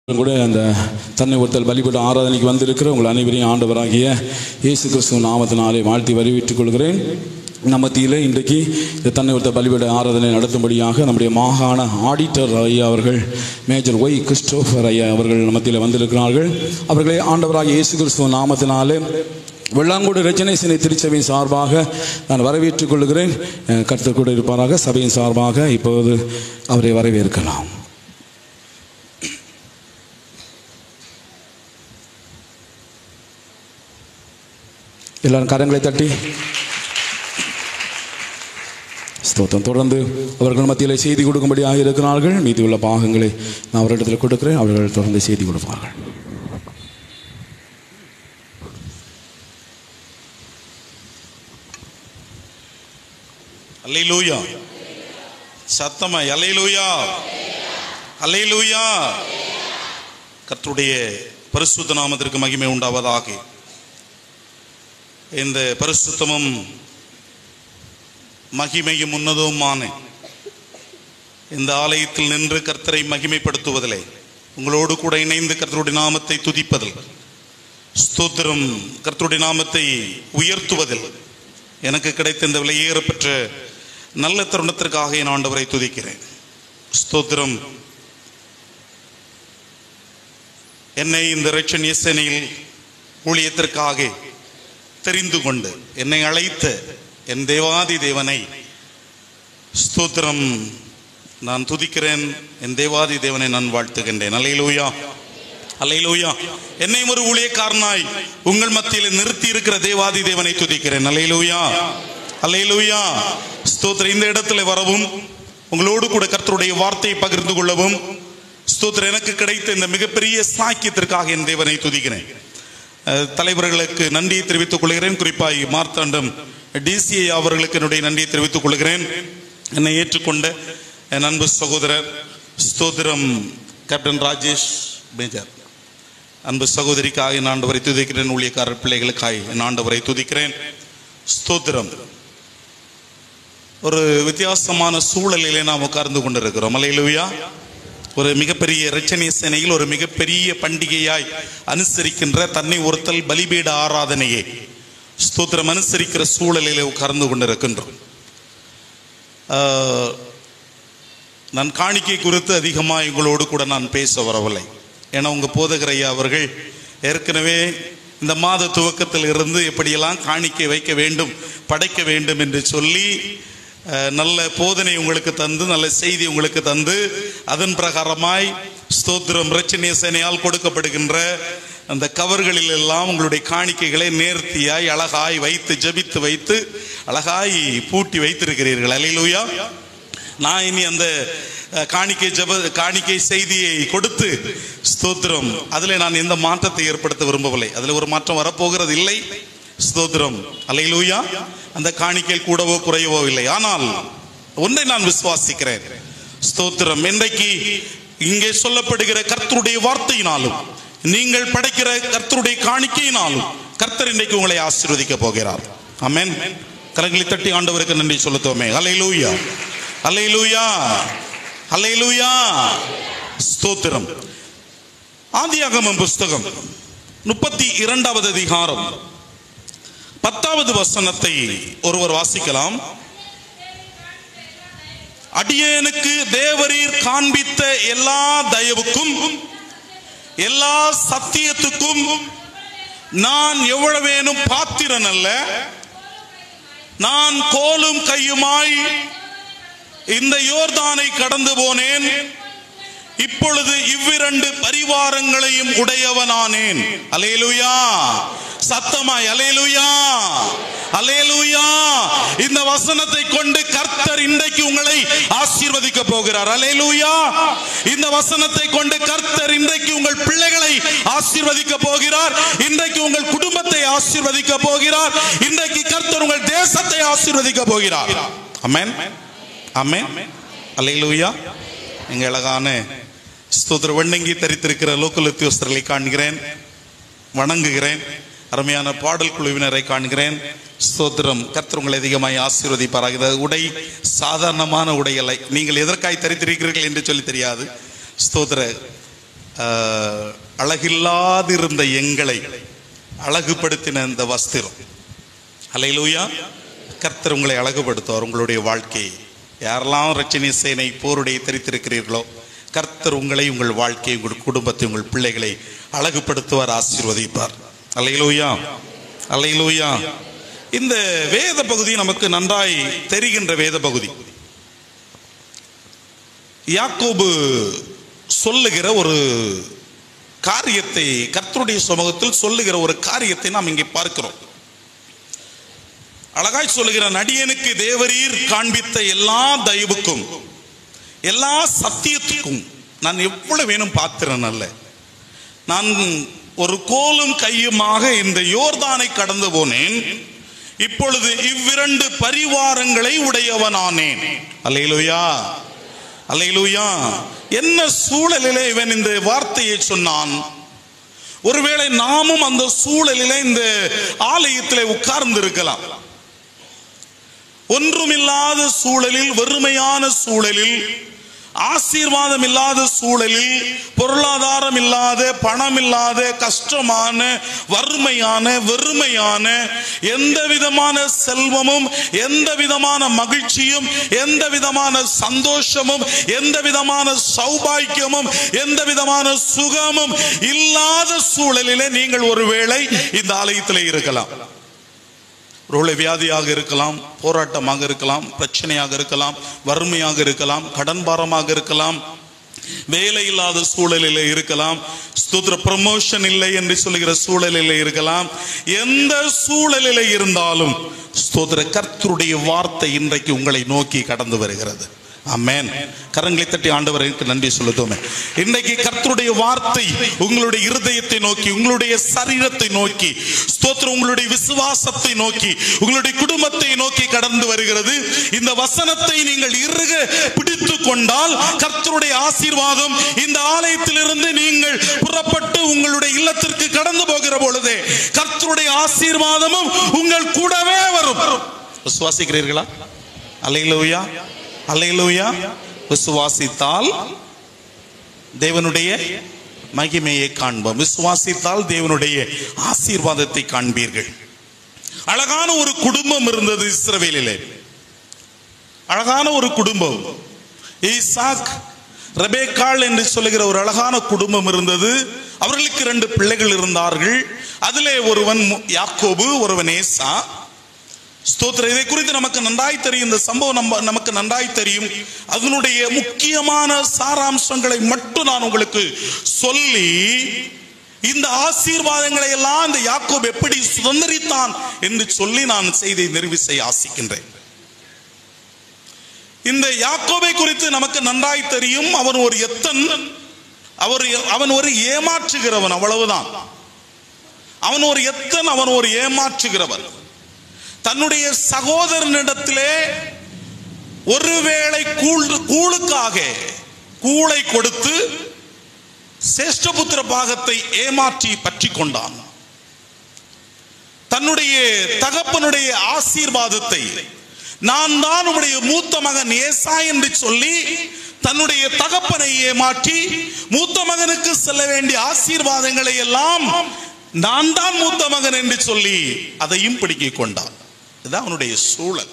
கூட அந்த தன்னை ஒருத்தல் பலிபீட ஆராதனைக்கு வந்திருக்கிற உங்கள் அனைவரையும் ஆண்டவராகிய இயேசு கிறிஸ்துவ நாமத்தினாலே வாழ்த்தி வரவேற்றுக் கொள்கிறேன் நம்ம மத்தியிலே இன்றைக்கு இந்த தன்னை ஒருத்தல் பலிபீட ஆராதனை நடத்தும்படியாக நம்முடைய மாகாண ஆடிட்டர் ஐயா அவர்கள் மேஜர் ஒய் கிறிஸ்டோபர் ஐயா அவர்கள் நம்ம மத்தியில் வந்திருக்கிறார்கள் அவர்களை ஆண்டவராகிய இயேசு கிறிஸ்துவ நாமத்தினாலே வெள்ளாங்கோடு ரச்சனை திருச்சபையின் சார்பாக நான் வரவேற்றுக் கொள்கிறேன் அஹ் கர்த்தர் கூட இருப்பாராக சபையின் சார்பாக இப்போது அவரை வரவேற்கலாம் எல்லாரும் கரங்களை தட்டி ஸ்தோத்திரம் தொடர்ந்து அவர்கள் மத்தியில் செய்தி கொடுக்கும்படியாக இருக்கிறார்கள் மீதி உள்ள பாகங்களை நான் அவரிடத்தில் கொடுக்கிறேன் அவர்கள் தொடர்ந்து செய்தி கொடுப்பார்கள் அல்லேலூயா சத்தமா அல்லேலூயா அல்லேலூயா கர்த்தருடைய பரிசுத்த நாமத்திற்கு மகிமை உண்டாவதாக இந்த பரிசுத்தமும் மகிமையும் உன்னதவுமான இந்த ஆலயத்தில் நின்று கர்த்தரை மகிமைப்படுத்துவதிலே உங்களோடு கூட இணைந்து கர்த்தருடைய நாமத்தை துதிப்பதில் ஸ்தோத்திரம் கர்த்தருடைய நாமத்தை உயர்த்துவதில் எனக்கு கிடைத்த இந்த விலையேறப்பெற்ற நல்ல தருணத்திற்காக என் ஆண்டவரை துதிக்கிறேன் ஸ்தோத்திரம் என்னை இந்த ரட்சணிய சேனையில் ஊழியத்திற்காக தெரிந்து கொண்டு என்னை அழைத்த என் தேவாதி தேவனை ஸ்தோத்திரம் நான் துதிக்கிறேன் என் தேவாதி தேவனை நான் வாழ்த்துகின்றேன் அலையிலூயா அலையிலூயா என்னை ஒரு ஊழியக்காரனாய் உங்கள் மத்தியில் நிறுத்தி இருக்கிற தேவாதி தேவனை துதிக்கிறேன் அலையிலூயா அலையிலூயா ஸ்தோத்திரம் இந்த இடத்துல வரவும் உங்களோடு கூட கர்த்தருடைய வார்த்தையை பகிர்ந்து கொள்ளவும் ஸ்தோத்திரம் எனக்கு கிடைத்த இந்த மிகப்பெரிய சாக்கியத்திற்காக என் தேவனை துதிக்கிறேன் அஹ், தலைவர்களுக்கு நன்றியை தெரிவித்துக் கொள்கிறேன் குறிப்பாய் மார்த்தாண்டம் டிசிஐ அவர்களுக்கு என்னுடைய நன்றியை தெரிவித்துக் கொள்கிறேன் என்னை ஏற்றுக்கொண்ட என் அன்பு சகோதரர் ஸ்தோத்திரம் கேப்டன் ராஜேஷ் மேஜர் அன்பு சகோதரிக்காக என் ஆண்டவரை துதிக்கிறேன் ஊழியக்காரர் பிள்ளைகளுக்காய் என் ஆண்டவரை துதிக்கிறேன் ஸ்தோத்திரம் ஒரு வித்தியாசமான சூழலிலே நாம் உட்கார்ந்து கொண்டிருக்கிறோம் அலையிலுயா ஒரு மிகப்பெரிய ரச்சனை சேனையில் ஒரு மிகப்பெரிய பண்டிகையாய் அனுசரிக்கின்ற தன்னை ஒருத்தல் பலிபீட ஆராதனையை ஸ்தோத்திரம் அனுசரிக்கிற சூழலிலே உட்கார்ந்து கொண்டிருக்கின்றோம் ஆஹ், நான் காணிக்கை குறித்து அதிகமாக உங்களோடு கூட நான் பேச வரவில்லை ஏன்னா உங்க போதகர் ஐயா அவர்கள் ஏற்கனவே இந்த மாத துவக்கத்தில் இருந்து எப்படியெல்லாம் காணிக்கை வைக்க வேண்டும் படைக்க வேண்டும் என்று சொல்லி அஹ், நல்ல போதனை உங்களுக்கு தந்து நல்ல செய்தி உங்களுக்கு தந்து அதன் பிரகாரமாய் ஸ்தோத்திரம் ரச்சனிய சேனையால் கொடுக்கப்படுகின்ற அந்த கவர்களில் எல்லாம் உங்களுடைய காணிக்கைகளை நேர்த்தியாய் அழகாய் வைத்து ஜெபித்து வைத்து அழகாய் பூட்டி வைத்திருக்கிறீர்கள் அலையிலூயா நான் இனி அந்த அஹ், காணிக்கை ஜப காணிக்கை செய்தியை கொடுத்து ஸ்தோத்திரம் அதில் நான் எந்த மாற்றத்தை ஏற்படுத்த விரும்பவில்லை அதில் ஒரு மாற்றம் வரப்போகிறது இல்லை ஸ்தோத்திரம் அலையிலூயா அந்த காணிக்கையில் கூடவோ குறையவோ இல்லை ஆனால் ஒன்றை நான் விசுவாசிக்கிறேன் ஸ்தோத்திரம் இன்றைக்கு இங்கே சொல்லப்படுகிற கர்த்தருடைய வார்த்தையினாலும் நீங்கள் படைக்கிற கர்த்தருடைய காணிக்கையினாலும் கர்த்தர் இன்றைக்கு உங்களை ஆசீர்வதிக்க போகிறார் ஆமென் கரங்களை தட்டி ஆண்டவருக்கு நன்றி செலுத்துவோமே அலையிலூயா அலையிலூயா அலையிலூயா ஸ்தோத்திரம் ஆதியாகமம் புஸ்தகம் முப்பத்தி இரண்டாவது அதிகாரம் பத்தாவது வசனத்தை ஒருவர் வாசிக்கலாம் அடியேனுக்கு தேவரீர் காண்பித்த எல்லா தயவுக்கும் எல்லா சத்தியத்துக்கும் நான் எவ்வளவேனும் பாத்திரன் அல்ல நான் கோலும் கையுமாய் இந்த யோர்தானை கடந்து போனேன் இப்பொழுது இவ்விரண்டு பரிவாரங்களையும் உடையவனானேன் அலேலுயா சத்தமாய் அலேலுயா அலேலுயா இந்த வசனத்தை கொண்டு கர்த்தர் இன்றைக்கு உங்களை ஆசீர்வதிக்க போகிறார் அலேலுயா இந்த வசனத்தை கொண்டு கர்த்தர் இன்றைக்கு உங்கள் பிள்ளைகளை ஆசீர்வதிக்க போகிறார் இன்றைக்கு உங்கள் குடும்பத்தை ஆசீர்வதிக்க போகிறார் இன்றைக்கு கர்த்தர் உங்கள் தேசத்தை ஆசீர்வதிக்க போகிறார் அமேன் அமேன் அலேலுயா எங்க அழகான ஸ்தோத்திர வண்ணங்கி தரித்திருக்கிற லோக்கல் உத்தியோகஸ்தர்களை காண்கிறேன் வணங்குகிறேன் அருமையான பாடல் குழுவினரை காண்கிறேன் ஸ்தோத்திரம் கர்த்தர் உங்களை அதிகமாய் ஆசீர்வதிப்பாராக இந்த உடை சாதாரணமான உடை அல்ல நீங்கள் எதற்காய் தரித்திருக்கிறீர்கள் என்று சொல்லி தெரியாது ஸ்தோத்திர ஆஹ், அழகில்லாதிருந்த எங்களை அழகுபடுத்தின இந்த வஸ்திரம் அலையிலூயா கர்த்தர் உங்களை அழகுபடுத்துவார் உங்களுடைய வாழ்க்கையை யாரெல்லாம் ரட்சணி சேனை போருடைய தெரித்திருக்கிறீர்களோ கர்த்தர் உங்களை உங்கள் வாழ்க்கையை உங்கள் குடும்பத்தை உங்கள் பிள்ளைகளை அழகுபடுத்துவார் ஆசீர்வதிப்பார் அலையிலூயா அலையிலூயா இந்த வேத பகுதி நமக்கு நன்றாய் தெரிகின்ற வேத பகுதி யாக்கோபு சொல்லுகிற ஒரு காரியத்தை கர்த்தருடைய சமூகத்தில் சொல்லுகிற ஒரு காரியத்தை நாம் இங்கே பார்க்கிறோம் அழகாய் சொல்லுகிற நடிகனுக்கு தேவரீர் காண்பித்த எல்லா தயவுக்கும் எல்லா சத்தியத்துக்கும் நான் எவ்வளவு வேணும் பார்க்கிறேன் அல்ல நான் ஒரு கோலும் கையுமாக இந்த யோர்தானை கடந்து போனேன் இப்பொழுது இவ்விரண்டு பரிவாரங்களை உடையவனானேன் அல்லேலூயா அல்லேலூயா என்ன சூழலிலே இவன் இந்த வார்த்தையை சொன்னான் ஒருவேளை நாமும் அந்த சூழலிலே இந்த ஆலயத்திலே உட்கார்ந்து இருக்கலாம் ஒன்றுமில்லாத சூழலில் வெறுமையான சூழலில் ஆசீர்வாதம் இல்லாத சூழலில் பொருளாதாரம் இல்லாத பணம் இல்லாத கஷ்டமான வறுமையான வெறுமையான எந்த விதமான செல்வமும் எந்த விதமான மகிழ்ச்சியும் எந்த விதமான சந்தோஷமும் எந்த விதமான சௌபாக்கியமும் எந்த விதமான சுகமும் இல்லாத சூழலிலே நீங்கள் ஒருவேளை இந்த ஆலயத்திலே இருக்கலாம் ஒருவேளை வியாதியாக இருக்கலாம் போராட்டமாக இருக்கலாம் பிரச்சனையாக இருக்கலாம் வறுமையாக இருக்கலாம் கடன் பாரமாக இருக்கலாம் வேலை இல்லாத சூழலில் இருக்கலாம் ஸ்தோத்திர ப்ரமோஷன் இல்லை என்று சொல்லுகிற சூழலில் இருக்கலாம் எந்த சூழலில் இருந்தாலும் ஸ்தோத்திர கர்த்தருடைய வார்த்தை இன்றைக்கு உங்களை நோக்கி கடந்து வருகிறது அமேன் கரங்களை தட்டி ஆண்டவருக்கு நன்றி சொல்லுதோமே இன்றைக்கு கர்த்தருடைய வார்த்தை உங்களுடைய இருதயத்தை நோக்கி உங்களுடைய சரீரத்தை நோக்கி ஸ்தோத்திரம் உங்களுடைய விசுவாசத்தை நோக்கி உங்களுடைய குடும்பத்தை நோக்கி கடந்து வருகிறது இந்த வசனத்தை நீங்கள் இறுக பிடித்து கொண்டால் கர்த்தருடைய ஆசீர்வாதம் இந்த ஆலயத்திலிருந்து நீங்கள் புறப்பட்டு உங்களுடைய இல்லத்திற்கு கடந்து போகிற பொழுதே கர்த்தருடைய ஆசீர்வாதமும் உங்கள் கூடவே வரும் விசுவாசிக்கிறீர்களா அல்லையிலூயா அல்லையிலூயா விசுவாசித்தால் தேவனுடைய மகிமையை காண்போம் விசுவாசித்தால் தேவனுடைய ஆசீர்வாதத்தை காண்பீர்கள் அழகான ஒரு குடும்பம் இருந்தது இஸ்ரவேலிலே அழகான ஒரு குடும்பம் ஈசாக் ரெபேக்காள் என்று சொல்லுகிற ஒரு அழகான குடும்பம் இருந்தது அவர்களுக்கு இரண்டு பிள்ளைகள் இருந்தார்கள் அதிலே ஒருவன் மு- யாக்கோபு ஒருவன் ஏசா ஸ்தோத்திரம் இதை குறித்து நமக்கு நன்றாய் தெரியும் இந்த சம்பவம் நம்ம நமக்கு நன்றாய் தெரியும் அதனுடைய முக்கியமான சாராம்சங்களை மட்டும் நான் உங்களுக்கு சொல்லி இந்த ஆசீர்வாதங்களை எல்லாம் இந்த யாக்கோப் எப்படி சுதந்திரித்தான் என்று சொல்லி நான் செய்தியை நிறைவு செய்ய ஆசிக்கின்றேன் இந்த யாக்கோபை குறித்து நமக்கு நன்றாய் தெரியும் அவன் ஒரு எத்தன் அவர் அவன் ஒரு ஏமாற்றுகிறவன் அவ்வளவுதான் அவன் ஒரு எத்தன் அவன் ஒரு ஏமாற்றுகிறவன் தன்னுடைய சகோதரனிடத்திலே ஒருவேளை கூழ் கூழுக்காக கூளை கொடுத்து சேஷ்டபுத்திர பாகத்தை ஏமாற்றி பற்றி கொண்டான் தன்னுடைய தகப்பனுடைய ஆசீர்வாதத்தை நான் தான் உம்முடைய மூத்த மகன் ஏசா என்று சொல்லி தன்னுடைய தகப்பனை ஏமாற்றி மூத்த மகனுக்கு செல்ல வேண்டிய ஆசீர்வாதங்களை எல்லாம் நான் தான் மூத்த மகன் என்று சொல்லி அதையும் பிடுங்கிக் கொண்டான் இதுதான் அவனுடைய சூழல்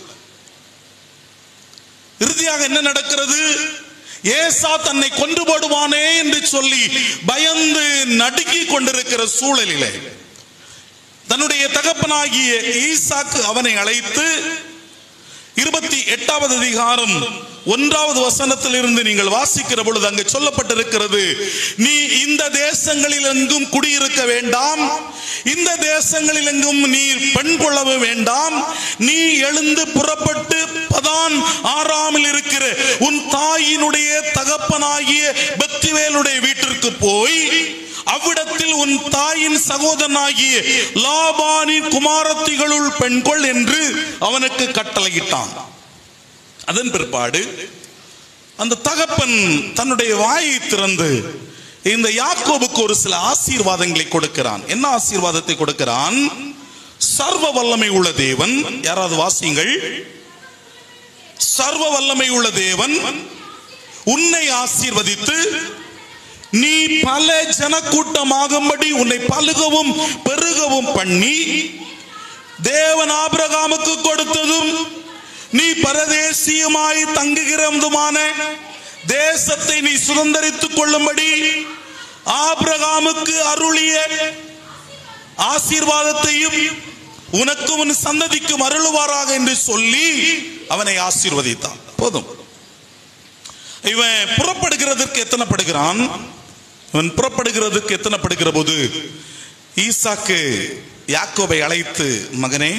இறுதியாக என்ன நடக்கிறது ஏசா தன்னை கொன்று போடுவானே என்று சொல்லி பயந்து நடுங்கிக் கொண்டிருக்கிற சூழலிலே தன்னுடைய தகப்பனாகிய ஈசாக்கு அவனை அழைத்து இருபத்தி எட்டாவது அதிகாரம் ஒன்றாவது வசனத்தில் இருந்து நீங்கள் வாசிக்கிற பொழுது அங்கு சொல்லப்பட்டிருக்கிறது நீ இந்த தேசங்களில் எங்கும் குடியிருக்க வேண்டாம் இந்த தேசங்களில் எங்கும் நீ பெண் கொள்ளவும் வேண்டாம் நீ எழுந்து புறப்பட்டு பதான் ஆறாமில் இருக்கிற உன் தாயினுடைய தகப்பனாகிய பெத்துவேலுடைய வீட்டிற்கு போய் அவ்விடத்தில் உன் தாயின் சகோதரனாகிய லாபானின் குமாரத்திகளுள் பெண்கொள் என்று அவனுக்கு கட்டளையிட்டான் அதன் பிற்பாடு அந்த தகப்பன் தன்னுடைய வாயை திறந்து இந்த யாக்கோபுக்கு ஒரு சில ஆசீர்வாதங்களை கொடுக்கிறான் என்ன ஆசீர்வாதத்தை கொடுக்கிறான் சர்வ வல்லமை உள்ள தேவன் யாராவது வாசியுங்கள் சர்வ வல்லமை உள்ள தேவன் உன்னை ஆசீர்வதித்து நீ பல ஜனக்கூட்டமாகும்படி உன்னை பலுகவும் பெருகவும் பண்ணி தேவன் ஆபிரகாமுக்கு கொடுத்ததும் நீ பரதேசியமாய் தங்குகிறதுமான தேசத்தை நீ சுதந்தரித்துக் கொள்ளும்படி ஆபிரகாமுக்கு அருளிய ஆசீர்வாதத்தையும் உனக்கு உன் சந்ததிக்கும் அருளுவாராக என்று சொல்லி அவனை ஆசீர்வதித்தான் போதும் இவன் புறப்படுகிறதற்கு எத்தனைப்படுகிறான் இவன் புறப்படுகிறதற்கு எத்தனைப்படுகிற போது ஈசாக்கு யாக்கோபை அழைத்து மகனே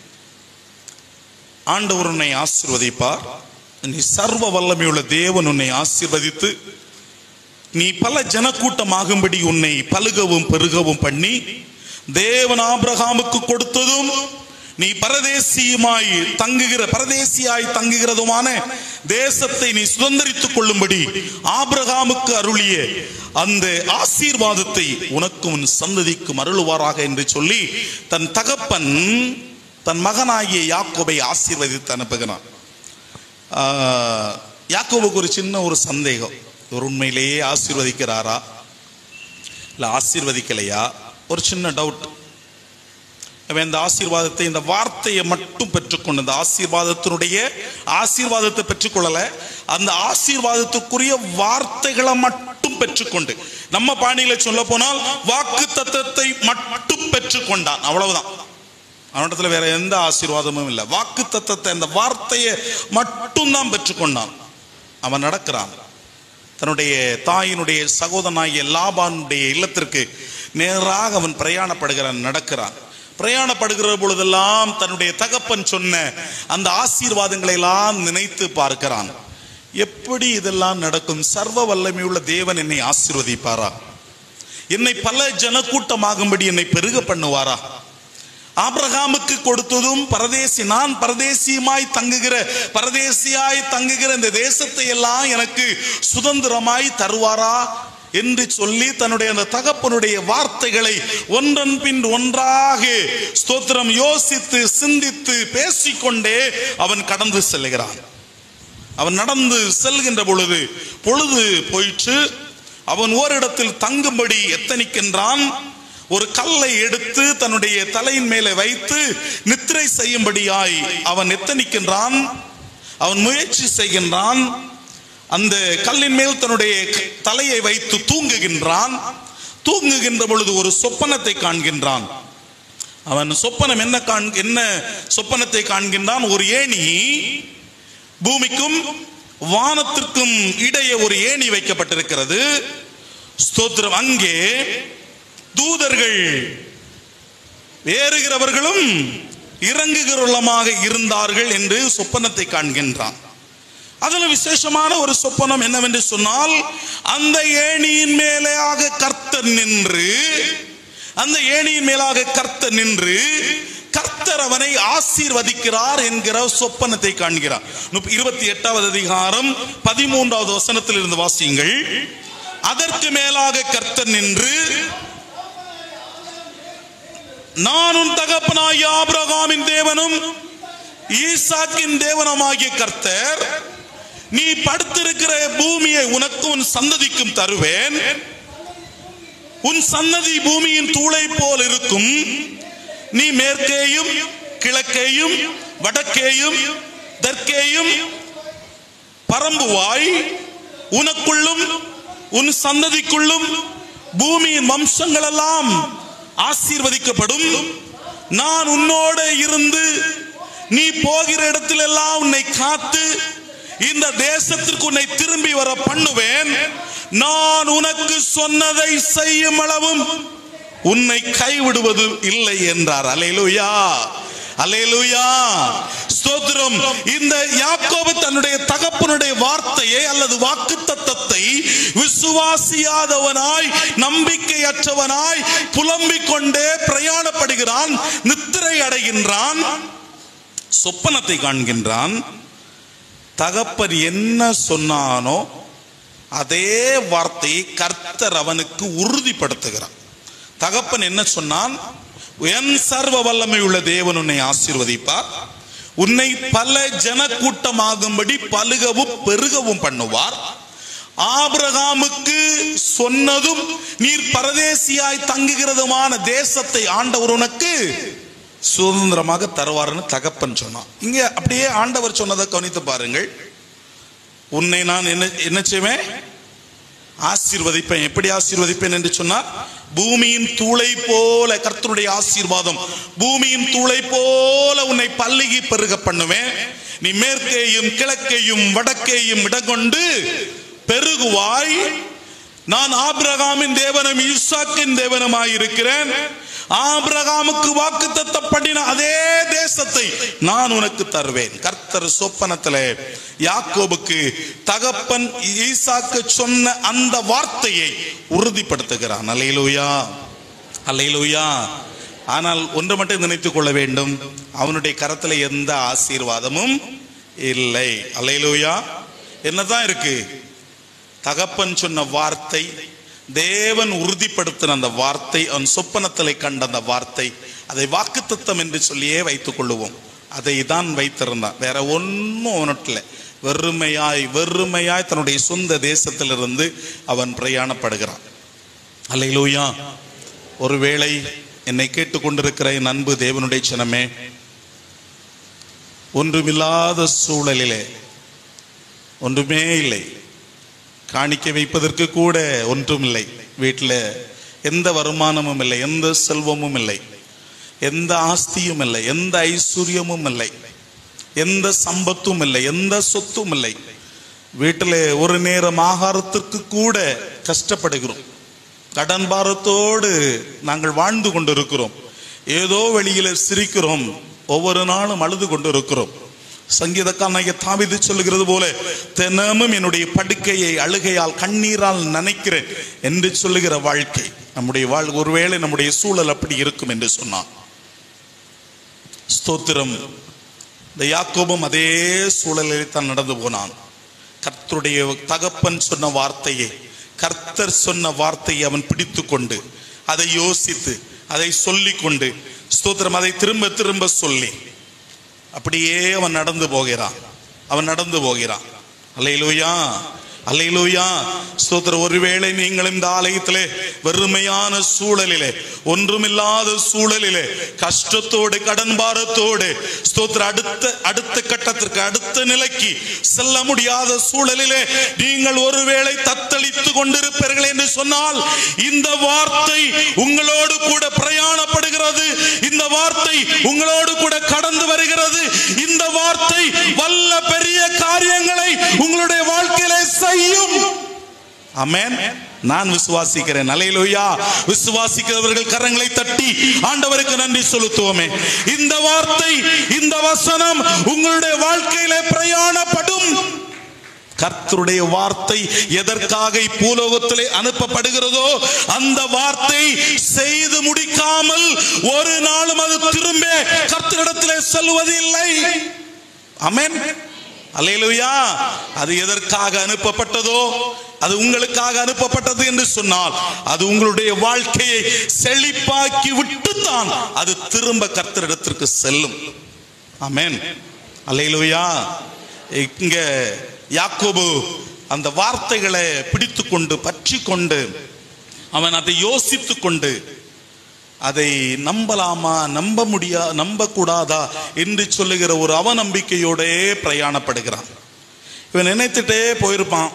ஆண்டவர் உன்னை ஆசீர்வதிப்பார் நீ சர்வ வல்லமையுள்ள தேவன் உன்னை ஆசீர்வதித்து நீ பல ஜனக்கூட்டமாகும்படி உன்னை பலுகவும் பெருகவும் பண்ணி தேவன் ஆபிரகாமுக்கு கொடுத்ததும் நீ பரதேசியுமாய் தங்குகிற பரதேசியாய் தங்குகிறதுமான தேசத்தை நீ சுதந்தரித்துக் கொள்ளும்படி ஆபிரகாமுக்கு அருளிய அந்த ஆசீர்வாதத்தை உனக்கும் உன் சந்ததிக்கும் அருளுவாராக என்று சொல்லி தன் தகப்பன் தன் மகனாகிய யாக்கோபை ஆசீர்வதித்து அனுப்புகிறான் ஆஹ், யாக்கோபுக்கு ஒரு சின்ன ஒரு சந்தேகம் இவர் உண்மையிலேயே ஆசீர்வதிக்கிறாரா இல்ல ஆசீர்வதிக்கலையா ஒரு சின்ன டவுட் அவன் இந்த ஆசீர்வாதத்தை இந்த வார்த்தையை மட்டும் பெற்றுக்கொண்டு இந்த ஆசீர்வாதத்தினுடைய ஆசீர்வாதத்தை பெற்றுக்கொள்ளல அந்த ஆசீர்வாதத்துக்குரிய வார்த்தைகளை மட்டும் பெற்றுக்கொண்டு நம்ம பாணியில சொல்ல போனால் வாக்கு தத்தத்தை மட்டும் பெற்றுக்கொண்டான் அவ்வளவுதான் அவனிடத்துல வேற எந்த ஆசீர்வாதமும் இல்லை வாக்கு தத்தத்தை அந்த வார்த்தையை மட்டும் தான் பெற்றுக்கொண்டான் அவன் நடக்கிறான் தன்னுடைய தாயினுடைய சகோதரனாகிய லாபானுடைய இல்லத்திற்கு நேராக அவன் பிரயாணப்படுகிறான் நடக்கிறான் பிரயாணப்படுகிற பொழுதெல்லாம் தன்னுடைய தகப்பன் சொன்ன அந்த ஆசீர்வாதங்களை எல்லாம் நினைத்து பார்க்கிறான் எப்படி இதெல்லாம் நடக்கும் சர்வ வல்லமையுள்ள தேவன் என்னை ஆசீர்வதிப்பாரா என்னை பல ஜனக்கூட்டமாகும்படி என்னை பெருக பண்ணுவாரா ஆபிரகாமுக்கு கொடுத்ததும் பரதேசி நான் பரதேசியுமாய் தங்குகிற பரதேசியாய் தங்குகிற இந்த தேசத்தை எல்லாம் எனக்கு சுதந்திரமாய் தருவாரா என்று சொல்லி தன்னுடைய அந்த தகப்பனுடைய வார்த்தைகளை ஒன்றன் பின் ஒன்றாக ஸ்தோத்திரம் யோசித்து சிந்தித்து பேசிக்கொண்டே அவன் கடந்து செல்கிறான் அவன் நடந்து செல்கின்ற பொழுது பொழுது போயிற்று அவன் ஓரிடத்தில் தங்கும்படி எத்தனிக்கின்றான் ஒரு கல்லை எடுத்து தன்னுடைய தலையின் மேலே வைத்து நித்திரை செய்யும்படியாய் அவன் எத்தனிக்கின்றான் அவன் முயற்சி செய்கின்றான் அந்த கல்லின் மேல் தன்னுடைய க- தலையை வைத்து தூங்குகின்றான் தூங்குகின்ற பொழுது ஒரு சொப்பனத்தை காண்கின்றான் அவன் சொப்பனம் என்ன காண் என்ன சொப்பனத்தை காண்கின்றான் ஒரு ஏணி பூமிக்கும் வானத்திற்கும் இடையே ஒரு ஏணி வைக்கப்பட்டிருக்கிறது ஸ்தோத்திரம் அங்கே தூதர்கள் ஏறுகிறவர்களும் இறங்குகிறவர்களுமாக இருந்தார்கள் என்று சொப்பனத்தை காண்கின்றான் அதுல விசேஷமான ஒரு சொப்பனம் என்னவென்று சொன்னால் அந்த ஏணியின் மேலாக கர்த்தர் நின்று அந்த ஏணியின் மேலாக கர்த்தர் நின்று கர்த்தர் அவனை ஆசீர்வதிக்கிறார் என்கிற சொப்பனத்தை காண்கிறார் முப்ப- இருபத்தி எட்டாவது அதிகாரம் பதிமூன்றாவது வசனத்தில் இருந்து வாசியுங்கள் அதற்கு மேலாக கர்த்தர் நின்று நான் உன் தகப்பனாகிய ஆபிரகாமின் தேவனும் ஈசாக்கின் தேவனுமாகிய கர்த்தர் நீ படுத்திருக்கிற பூமியை உனக்கு உன் சந்ததிக்கும் தருவேன் உன் சன்னதி பூமியின் தூளை போல் இருக்கும் நீ மேற்கேயும் கிழக்கேயும் வடக்கேயும் தெற்கேயும் பரம்புவாய் உனக்குள்ளும் உன் சந்ததிக்குள்ளும் பூமியின் வம்சங்கள் எல்லாம் ஆசீர்வதிக்கப்படும் நான் உன்னோட இருந்து நீ போகிற இடத்திலெல்லாம் உன்னை காத்து இந்த தேசத்திற்கு உன்னை திரும்பி வர பண்ணுவேன் நான் உனக்கு சொன்னதை செய்யும் அளவும் உன்னை கைவிடுவது இல்லை என்றார் அலையலுயா அலையலுயா ஸ்தோத்திரம் இந்த யாக்கோபு தன்னுடைய தகப்பனுடைய வார்த்தையை அல்லது வாக்கு தத்தத்தை விசுவாசியாதவனாய் நம்பிக்கையற்றவனாய் புலம்பிக் கொண்டே பிரயாணப்படுகிறான் நித்திரை அடைகின்றான் சொப்பனத்தை காண்கின்றான் தகப்பன் என்ன சொன்னானோ அதே வார்த்தையை கர்த்தர் அவனுக்கு உறுதிப்படுத்துகிறான் தகப்பன் என்ன சொன்னான் என் சர்வ வல்லமை உள்ள தேவன் உன்னை ஆசீர்வதிப்பார் உன்னை பல ஜனக்கூட்டமாகும்படி பலுகவும் பெருகவும் பண்ணுவார் ஆபிரகாமுக்கு சொன்னதும் நீர் பரதேசியாய் தங்குகிறதுமான தேசத்தை ஆண்டவர் உனக்கு சுதந்திரமாக தருவார்னு தகப்பன் சொன்னான் இங்க அப்படியே ஆண்டவர் சொன்னதை கவனித்து பாருங்கள் உன்னை நான் என்ன என்ன செய்வேன் ஆசீர்வதிப்பேன் எப்படி ஆசீர்வதிப்பேன் என்று சொன்னார் பூமியின் தூளை போல கர்த்தருடைய ஆசீர்வாதம் பூமியின் தூளை போல உன்னை பல்லுகி பெருக பண்ணுவேன் நீ மேற்கேயும் கிழக்கையும் வடக்கேயும் இடங்கொண்டு பெருகுவாய் நான் ஆபிரகாமின் தேவனும் ஈசாக்கின் தேவனுமாய் இருக்கிறேன் ஆபிரகாமுக்கு வாக்கு தத்தப்படின அதே தேசத்தை நான் உனக்கு தருவேன் கர்த்தர் சொப்பனத்திலே யாக்கோபுக்கு தகப்பன் ஈசாக்கு சொன்ன அந்த வார்த்தையை உறுதிப்படுத்துகிறான் அல்லையிலூயா அல்லையிலூயா ஆனால் ஒன்று மட்டும் நினைத்துக் கொள்ள வேண்டும் அவனுடைய கரத்துல எந்த ஆசீர்வாதமும் இல்லை அல்லையிலூயா என்னதான் இருக்கு தகப்பன் சொன்ன வார்த்தை தேவன் உறுதிப்படுத்தின அந்த வார்த்தை அவன் சொப்பனத்திலே கண்ட அந்த வார்த்தை அதை வாக்குத்தத்தம் என்று சொல்லியே வைத்துக் கொள்ளுவோம் அதை தான் வைத்திருந்தான் வேற ஒன்றும் அவனட்டில் வெறுமையாய் வெறுமையாய் தன்னுடைய சொந்த தேசத்திலிருந்து அவன் பிரயாணப்படுகிறான் அல்லையிலூயா ஒருவேளை என்னை கேட்டுக்கொண்டிருக்கிற என் அன்பு தேவனுடைய சினமே ஒன்றுமில்லாத சூழலிலே ஒன்றுமே இல்லை காணிக்க வைப்பதற்கு கூட ஒன்றும் இல்லை வீட்டில் எந்த வருமானமும் இல்லை எந்த செல்வமும் இல்லை எந்த ஆஸ்தியும் இல்லை எந்த ஐஸ்வர்யமும் இல்லை எந்த சம்பத்தும் இல்லை எந்த சொத்தும் இல்லை வீட்டில் ஒரு நேரம் ஆகாரத்திற்கு கூட கஷ்டப்படுகிறோம் கடன் பாரத்தோடு நாங்கள் வாழ்ந்து கொண்டிருக்கிறோம் ஏதோ வெளியில சிரிக்கிறோம் ஒவ்வொரு நாளும் அழுது கொண்டிருக்கிறோம் சங்கீதக்காரனாகிய தாவிது சொல்லுகிறது போல தினமும் என்னுடைய படுக்கையை அழுகையால் கண்ணீரால் நினைக்கிறேன் என்று சொல்லுகிற வாழ்க்கை நம்முடைய வாழ் ஒருவேளை நம்முடைய சூழல் அப்படி இருக்கும் என்று சொன்னான் ஸ்தோத்திரம் இந்த யாக்கோபும் அதே சூழலில் தான் நடந்து போனான் கர்த்தருடைய தகப்பன் சொன்ன வார்த்தையை கர்த்தர் சொன்ன வார்த்தையை அவன் பிடித்து கொண்டு அதை யோசித்து அதை சொல்லிக் கொண்டு ஸ்தோத்திரம் அதை திரும்ப திரும்ப சொல்லி அப்படியே அவன் நடந்து போகிறான் அவன் நடந்து போகிறான் அல்லையிலூயா அல்லையிலூயா ஸ்தோத்திரம் ஒருவேளை நீங்கள் இந்த ஆலயத்திலே வெறுமையான சூழலிலே ஒன்றுமில்லாத சூழலிலே கஷ்டத்தோடு கடன் பாரத்தோடு ஸ்தோத்திர அடுத்த அடுத்த கட்டத்திற்கு அடுத்த நிலைக்கு செல்ல முடியாத சூழலிலே நீங்கள் ஒருவேளை தத்தளித்து கொண்டிருப்பீர்கள் என்று சொன்னால் இந்த வார்த்தை உங்களோடு கூட பிரயாணப்படுகிறது இந்த வார்த்தை உங்களோடு கூட கடந்து வருகிறது இந்த வார்த்தை வல்ல பெரிய காரியங்களை உங்களுடைய வாழ்க்கையிலே செய்யும் அமேன் நான் விசுவாசிக்கிறேன் அலையிலோயா விசுவாசிக்கிறவர்கள் கரங்களை தட்டி ஆண்டவருக்கு நன்றி செலுத்துவோமே இந்த வார்த்தை இந்த வசனம் உங்களுடைய வாழ்க்கையில பிரயாணப்படும் கர்த்தருடைய வார்த்தை எதற்காக இப்பூலோகத்திலே அனுப்பப்படுகிறதோ அந்த வார்த்தை செய்து முடிக்காமல் ஒரு நாளும் அது திரும்ப கர்த்தரிடத்திலே செல்வது இல்லை அமேன் அல்லேலூயா அது எதற்காக அனுப்பப்பட்டதோ அது உங்களுக்காக அனுப்பப்பட்டது என்று சொன்னால் அது உங்களுடைய வாழ்க்கையை செழிப்பாக்கி விட்டுத்தான் அது திரும்ப கர்த்தரிடத்திற்கு செல்லும் ஆமென் அல்லேலூயா இங்க யாக்கோபு அந்த வார்த்தைகளை பிடித்து கொண்டு பற்றி கொண்டு அவன் அதை யோசித்து கொண்டு அதை நம்பலாமா நம்ப முடியா நம்ப கூடாதா என்று சொல்லுகிற ஒரு அவநம்பிக்கையோட பிரயாணப்படுகிறான் இவன் நினைத்துட்டே போயிருப்பான்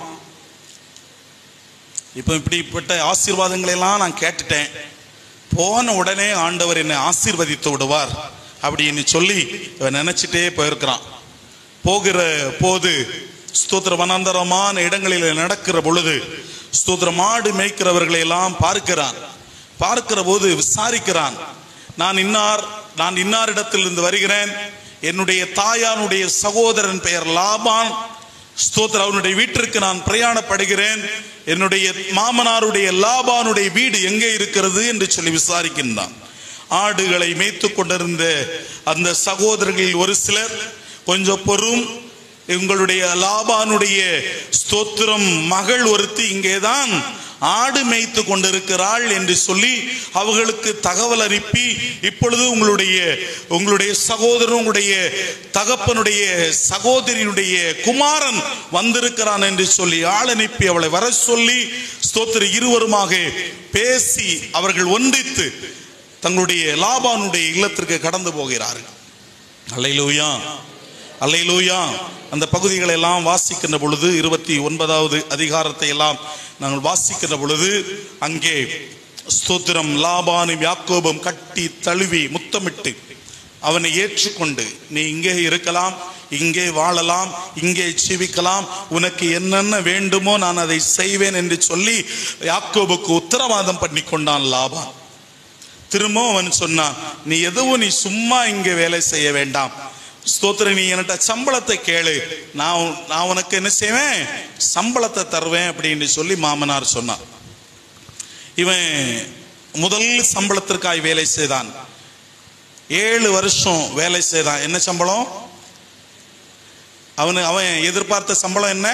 இப்போ இப்படிப்பட்ட ஆசீர்வாதங்களை எல்லாம் நான் கேட்டுட்டேன் போன உடனே ஆண்டவர் என்னை ஆசீர்வதித்து விடுவார் அப்படின்னு சொல்லி இவன் நினைச்சிட்டே போயிருக்கிறான் போகிற போது ஸ்தோத்திர வனாந்தரமான இடங்களில் நடக்கிற பொழுது ஸ்தோத்திர மாடு மேய்க்கிறவர்களை எல்லாம் பார்க்கிறான் பார்க்கிற போது விசாரிக்கிறான் நான் இன்னார் நான் இன்னாரிடத்திலிருந்து வருகிறேன் என்னுடைய தாயானுடைய சகோதரன் பெயர் லாபான் ஸ்தோத்திர அவனுடைய வீட்டிற்கு நான் பிரயாணப்படுகிறேன் என்னுடைய மாமனாருடைய லாபானுடைய வீடு எங்கே இருக்கிறது என்று சொல்லி விசாரிக்கின்றான் ஆடுகளை மேய்த்து கொண்டிருந்த அந்த சகோதரர்களில் ஒரு சிலர் கொஞ்சம் பொறும் உங்களுடைய லாபானுடைய ஸ்தோத்திரம் மகள் ஒருத்தி இங்கேதான் ஆடு மேய்த்து கொண்டிருக்கிறாள் என்று சொல்லி அவர்களுக்கு தகவல் அனுப்பி இப்பொழுது உங்களுடைய உங்களுடைய சகோதரன் உங்களுடைய தகப்பனுடைய சகோதரியினுடைய குமாரன் வந்திருக்கிறான் என்று சொல்லி ஆள் அனுப்பி அவளை வர சொல்லி ஸ்தோத்திர இருவருமாக பேசி அவர்கள் ஒன்றித்து தங்களுடைய லாபானுடைய இல்லத்திற்கு கடந்து போகிறார்கள் அல்லையிலூயா அல்லையிலூயா அந்த பகுதிகளை எல்லாம் வாசிக்கின்ற பொழுது இருபத்தி ஒன்பதாவது அதிகாரத்தை எல்லாம் நாங்கள் வாசிக்கின்ற பொழுது அங்கே ஸ்தோத்திரம் லாபானும் யாக்கோபும் கட்டி தழுவி முத்தமிட்டு அவனை ஏற்றுக்கொண்டு நீ இங்கே இருக்கலாம் இங்கே வாழலாம் இங்கே ஜீவிக்கலாம் உனக்கு என்னென்ன வேண்டுமோ நான் அதை செய்வேன் என்று சொல்லி யாக்கோபுக்கு உத்தரவாதம் பண்ணி கொண்டான் லாபான் திரும்பவும் அவன் சொன்னான் நீ எதுவும் நீ சும்மா இங்கே வேலை செய்ய வேண்டாம் ஸ்தோத்திர நீ என்கிட்ட சம்பளத்தை கேளு நான் உன்- நான் உனக்கு என்ன செய்வேன் சம்பளத்தை தருவேன் அப்படின்னு சொல்லி மாமனார் சொன்னான் இவன் முதல் சம்பளத்திற்காய் வேலை செய்தான் ஏழு வருஷம் வேலை செய்தான் என்ன சம்பளம் அவனு அவன் எதிர்பார்த்த சம்பளம் என்ன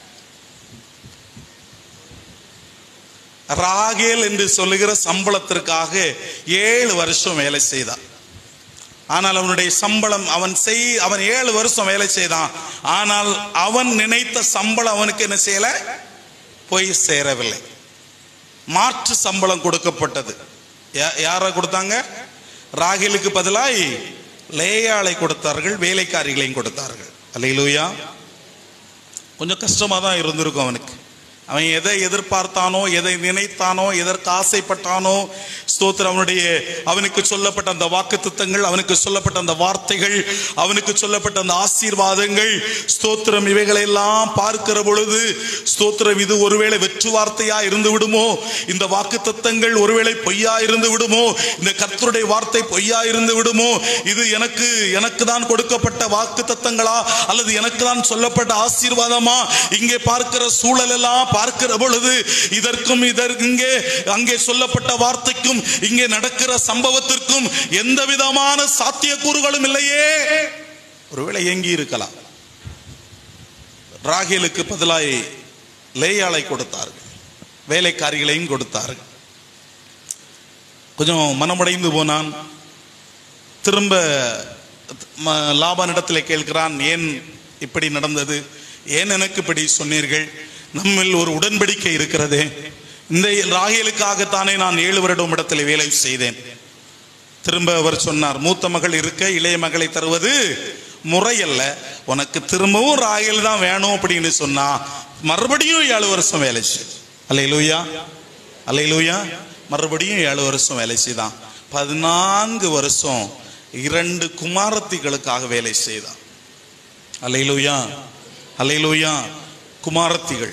ராகேல் என்று சொல்லுகிற சம்பளத்திற்காக ஏழு வருஷம் வேலை செய்தான் ஆனால் அவனுடைய சம்பளம் அவன் செய் அவன் ஏழு வருஷம் வேலை செய்தான் ஆனால் அவன் நினைத்த சம்பளம் அவனுக்கு என்ன செய்யல போய் சேரவில்லை மாற்று சம்பளம் கொடுக்கப்பட்டது யா- யாரை கொடுத்தாங்க ராகிலுக்கு பதிலாய் லேயாளை கொடுத்தார்கள் வேலைக்காரிகளையும் கொடுத்தார்கள் அல்லையிலூயா கொஞ்சம் கஷ்டமா தான் இருந்திருக்கும் அவனுக்கு அவன் எதை எதிர்பார்த்தானோ எதை நினைத்தானோ எதற்கு ஆசைப்பட்டானோ ஸ்தோத்திரம் அவனுடைய அவனுக்கு சொல்லப்பட்ட அந்த வாக்கு அவனுக்கு சொல்லப்பட்ட அந்த வார்த்தைகள் அவனுக்கு சொல்லப்பட்ட அந்த ஆசீர்வாதங்கள் ஸ்தோத்திரம் இவைகளை எல்லாம் பார்க்கிற பொழுது ஸ்தோத்திரம் இது ஒருவேளை வெற்று வார்த்தையா இருந்து விடுமோ இந்த வாக்கு ஒருவேளை பொய்யா இருந்து விடுமோ இந்த கர்த்தருடைய வார்த்தை பொய்யா இருந்து விடுமோ இது எனக்கு எனக்கு தான் கொடுக்கப்பட்ட வாக்கு தத்தங்களா அல்லது எனக்கு தான் சொல்லப்பட்ட ஆசீர்வாதமா இங்கே பார்க்கிற சூழல் எல்லாம் பார்க்கிற பொழுது இதற்கும் இதற்கு இங்கே அங்கே சொல்லப்பட்ட வார்த்தைக்கும் இங்கே நடக்கிற சம்பவத்திற்கும் எந்த விதமான சாத்தியக்கூறுகளும் இல்லையே ஒருவேளை ஏங்கி இருக்கலாம் ராகேலுக்கு பதிலாய் லேயாளை கொடுத்தார்கள் வேலைக்காரிகளையும் கொடுத்தார்கள் கொஞ்சம் மனமுடைந்து போனான் திரும்ப ம- லாபானிடத்தில் கேட்கிறான் ஏன் இப்படி நடந்தது ஏன் எனக்கு இப்படி சொன்னீர்கள் நம்மில் ஒரு உடன்படிக்கை இருக்கிறதே இந்த ராகேலுக்காகத்தானே நான் ஏழு வருடம் இடத்தில் வேலை செய்தேன் திரும்ப அவர் சொன்னார் மூத்த மகள் இருக்க இளைய மகளை தருவது முறையல்ல உனக்கு திரும்பவும் ராகேல் தான் வேணும் அப்படின்னு சொன்னா மறுபடியும் ஏழு வருஷம் வேலை செய் அல்லையிலூயா அல்லையிலூயா மறுபடியும் ஏழு வருஷம் வேலை செய்தான் பதினான்கு வருஷம் இரண்டு குமாரத்திகளுக்காக வேலை செய்தான் அல்லையிலூயா அல்லையிலூயா குமாரத்திகள்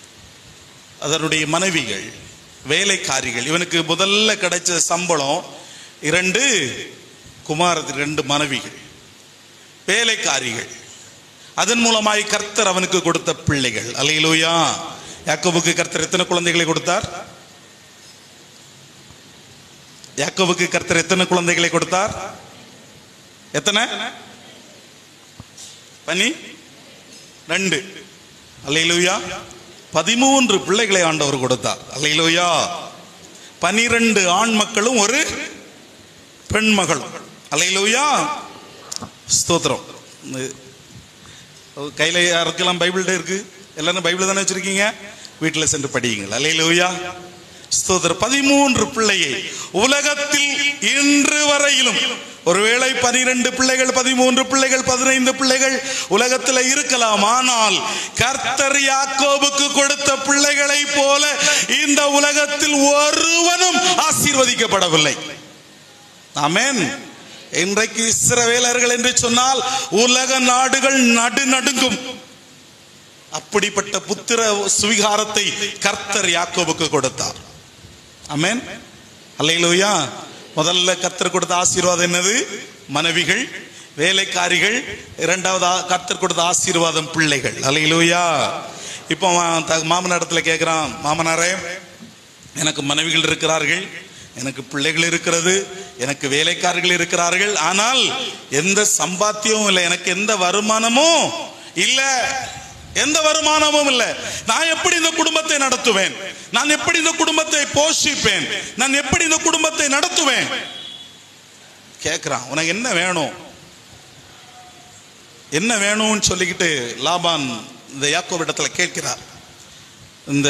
அதனுடைய மனைவிகள் வேலைக்காரிகள் இவனுக்கு முதல்ல கிடைச்ச சம்பளம் இரண்டு குமாரத்தி ரெண்டு மனைவிகள் வேலைக்காரிகள் அதன் மூலமாய் கர்த்தர் அவனுக்கு கொடுத்த பிள்ளைகள் அல்லையிலூயா யாக்கோபுக்கு கர்த்தர் எத்தனை குழந்தைகளை கொடுத்தார் யாக்கோபுக்கு கர்த்தர் எத்தனை குழந்தைகளை கொடுத்தார் எத்தனை பனி ரெண்டு அல்லையிலூயா பதிமூன்று பிள்ளைகளை ஆண்டவர் கொடுத்தார் அல்லையிலூயா பனிரெண்டு ஆண் மக்களும் ஒரு பெண் மகளும் அல்லையிலூயா ஸ்தோத்திரம் இந்த- கையில யாருக்கெல்லாம் பைபிள்கிட்ட இருக்கு எல்லாரும் பைபிள் தானே வச்சிருக்கீங்க வீட்டில் சென்று படியுங்கள் அல்லையிலூயா ஸ்தோத்திரம் பதிமூன்று பிள்ளையை உலகத்தில் இன்று வரையிலும் ஒருவேளை பனிரெண்டு பிள்ளைகள் பதிமூன்று பிள்ளைகள் பதினைந்து பிள்ளைகள் உலகத்தில் இருக்கலாம் ஆனால் கர்த்தர் யாக்கோபுக்கு கொடுத்த பிள்ளைகளை போல இந்த உலகத்தில் ஒருவனும் ஆசீர்வதிக்கப்படவில்லை ஆமென் இன்றைக்கு இஸ்ரவேலர்கள் என்று சொன்னால் உலக நாடுகள் நடு நடுங்கும் அப்படிப்பட்ட புத்திர சுவிகாரத்தை கர்த்தர் யாக்கோபுக்கு கொடுத்தார் ஆமென் அல்லையிலூயா முதல்ல கர்த்தர் கொடுத்த ஆசீர்வாதம் என்னது மனைவிகள் வேலைக்காரிகள் இரண்டாவது ஆ- கர்த்தர் கொடுத்த ஆசீர்வாதம் பிள்ளைகள் அல்லையிலூயா இப்போ அவன் த- மாமனாரிடத்துல கேட்கிறான் மாமனாரே எனக்கு மனைவிகள் இருக்கிறார்கள் எனக்கு பிள்ளைகள் இருக்கிறது எனக்கு வேலைக்காரர்கள் இருக்கிறார்கள் ஆனால் எந்த சம்பாத்தியமும் இல்லை எனக்கு எந்த வருமானமும் இல்ல எந்த வருமானமும் இல்லை நான் எப்படி இந்த குடும்பத்தை நடத்துவேன் நான் எப்படி இந்த குடும்பத்தை போஷிப்பேன் நான் எப்படி இந்த குடும்பத்தை நடத்துவேன் கேட்கிறான் உனக்கு என்ன வேணும் என்ன வேணும்னு சொல்லிக்கிட்டு லாபான் இந்த யாக்கோபிடத்துல கேட்கிறார் இந்த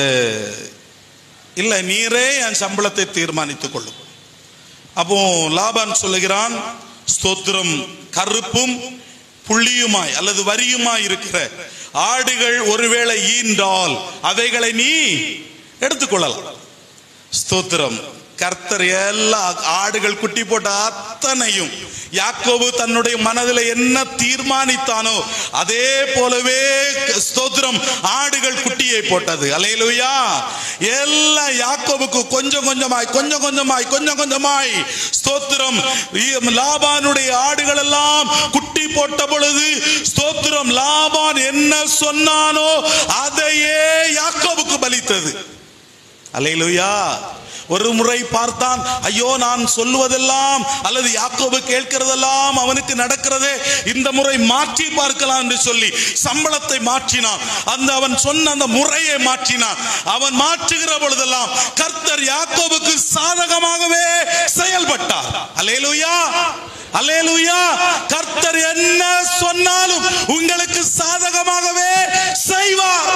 இல்ல நீரே என் சம்பளத்தை தீர்மானித்துக் கொள்ளும் அப்போ லாபான் சொல்லுகிறான் ஸ்தோத்திரம் கருப்பும் புள்ளியுமாய் அல்லது வரியுமாய் இருக்கிற ஆடுகள் ஒருவேளை ஈன்றால் அவைகளை நீ எடுத்துக்கொள்ளலாம் ஸ்தோத்திரம் கர்த்தர் எல்லா ஆடுகள் குட்டி போட்ட அத்தனையும் யாக்கோபு தன்னுடைய மனதில் என்ன தீர்மானித்தானோ அதே போலவே ஸ்தோத்திரம் ஆடுகள் குட்டியை போட்டது அலையலுயா எல்லா யாக்கோபுக்கு கொஞ்சம் கொஞ்சமாய் கொஞ்சம் கொஞ்சமாய் கொஞ்சம் கொஞ்சமாய் ஸ்தோத்திரம் லாபானுடைய ஆடுகள் எல்லாம் குட்டி போட்ட பொழுது ஸ்தோத்திரம் லாபான் என்ன சொன்னானோ அதையே யாக்கோபுக்கு பலித்தது அலையலுயா ஒரு முறை பார்த்தான் ஐயோ நான் சொல்லுவதெல்லாம் அல்லது யாக்கோபு கேட்கிறதெல்லாம் அவனுக்கு நடக்கிறதே இந்த முறை மாற்றி பார்க்கலாம் என்று சொல்லி சம்பளத்தை மாற்றினான் அந்த அவன் சொன்ன அந்த முறையை மாற்றினான் அவன் மாற்றுகிற பொழுதெல்லாம் கர்த்தர் யாக்கோபுக்கு சாதகமாகவே செயல்பட்டார் அலேலுயா அலேலுயா கர்த்தர் என்ன சொன்னாலும் உங்களுக்கு சாதகமாகவே செய்வார்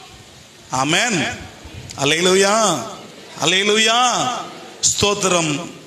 ஆமென் அலேலுயா அலையிலுயா ஸ்தோத்திரம்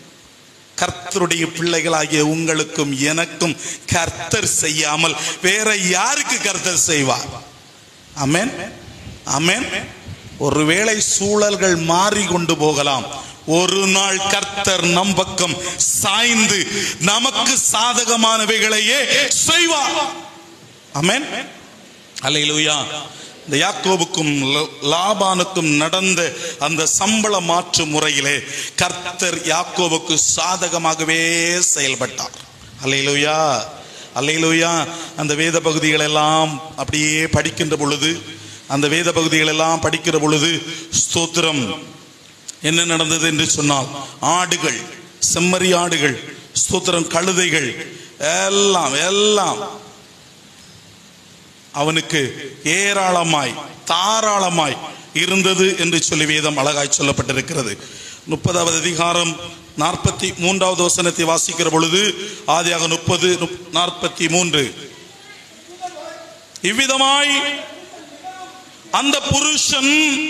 கர்த்தருடைய பிள்ளைகளாகிய உங்களுக்கும் எனக்கும் கர்த்தர் செய்யாமல் வேற யாருக்கு கர்த்தர் செய்வார் அமேன் அமேன் ஒருவேளை சூழல்கள் மாறி கொண்டு போகலாம் ஒரு நாள் கர்த்தர் நம் பக்கம் சாய்ந்து நமக்கு சாதகமானவைகளையே செய்வார் அமேன் அலையிலுயா இந்த யாக்கோபுக்கும் லாபானுக்கும் நடந்த அந்த சம்பள மாற்று முறையிலே கர்த்தர் யாக்கோபுக்கு சாதகமாகவே செயல்பட்டார் அல்லையிலுயா அல்லையிலுயா அந்த வேத பகுதிகள் எல்லாம் அப்படியே படிக்கின்ற பொழுது அந்த வேத பகுதிகள் எல்லாம் படிக்கிற பொழுது ஸ்தோத்திரம் என்ன நடந்தது என்று சொன்னால் ஆடுகள் செம்மறி ஆடுகள் ஸ்தோத்திரம் கழுதைகள் எல்லாம் எல்லாம் அவனுக்கு ஏராளமாய் தாராளமாய் இருந்தது என்று சொல்லி வேதம் அழகாய் சொல்லப்பட்டிருக்கிறது முப்பதாவது அதிகாரம் நாற்பத்தி மூன்றாவது வசனத்தை வாசிக்கிற பொழுது ஆதியாக முப்பது நாற்பத்தி மூன்று இவ்விதமாய் அந்த புருஷன்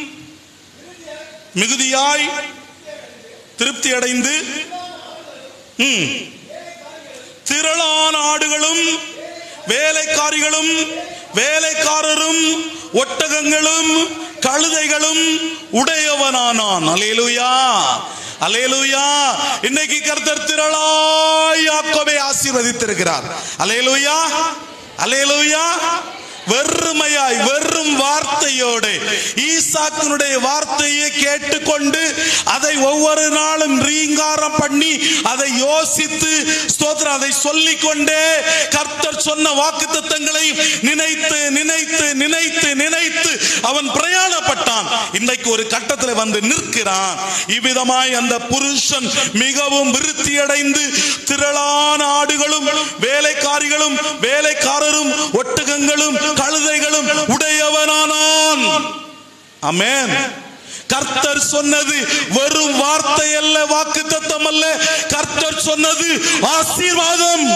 மிகுதியாய் திருப்தி அடைந்து ம், திரளான ஆடுகளும் வேலைக்காரிகளும் வேலைக்காரரும் ஒட்டகங்களும் கழுதைகளும் உடையவனானான் அலேலுயா அலேலுயா இன்னைக்கு கர்த்தர் திரளாய் யாக்கோபை ஆசீர்வதித்திருக்கிறார் அலேலுயா அலேலுயா வெறுமையாய் வெறும் வார்த்தையோடு ஈசாக்கினுடைய வார்த்தையை கேட்டுக்கொண்டு அதை ஒவ்வொரு நாளும் ரீங்காரம் பண்ணி அதை யோசித்து ஸ்தோத்திரம் அதை சொல்லிக் கொண்டே கர்த்தர் சொன்ன வாக்கு தத்தங்களை நினைத்து நினைத்து நினைத்து நினைத்து அவன் பிரயாணப்பட்டான் இன்றைக்கு ஒரு கட்டத்தில் வந்து நிற்கிறான் இவ்விதமாய் அந்த புருஷன் மிகவும் விருத்தி அடைந்து திரளான ஆடுகளும் வேலைக்காரிகளும் வேலைக்காரரும் ஒட்டகங்களும் கழுதைகளும் உடையவனானான் அமேன் கர்த்தர் சொன்னது வெறும் வார்த்தை அல்ல வாக்கு தத்தம் அல்ல கர்த்தர் சொன்னது ஆசீர்வாதம்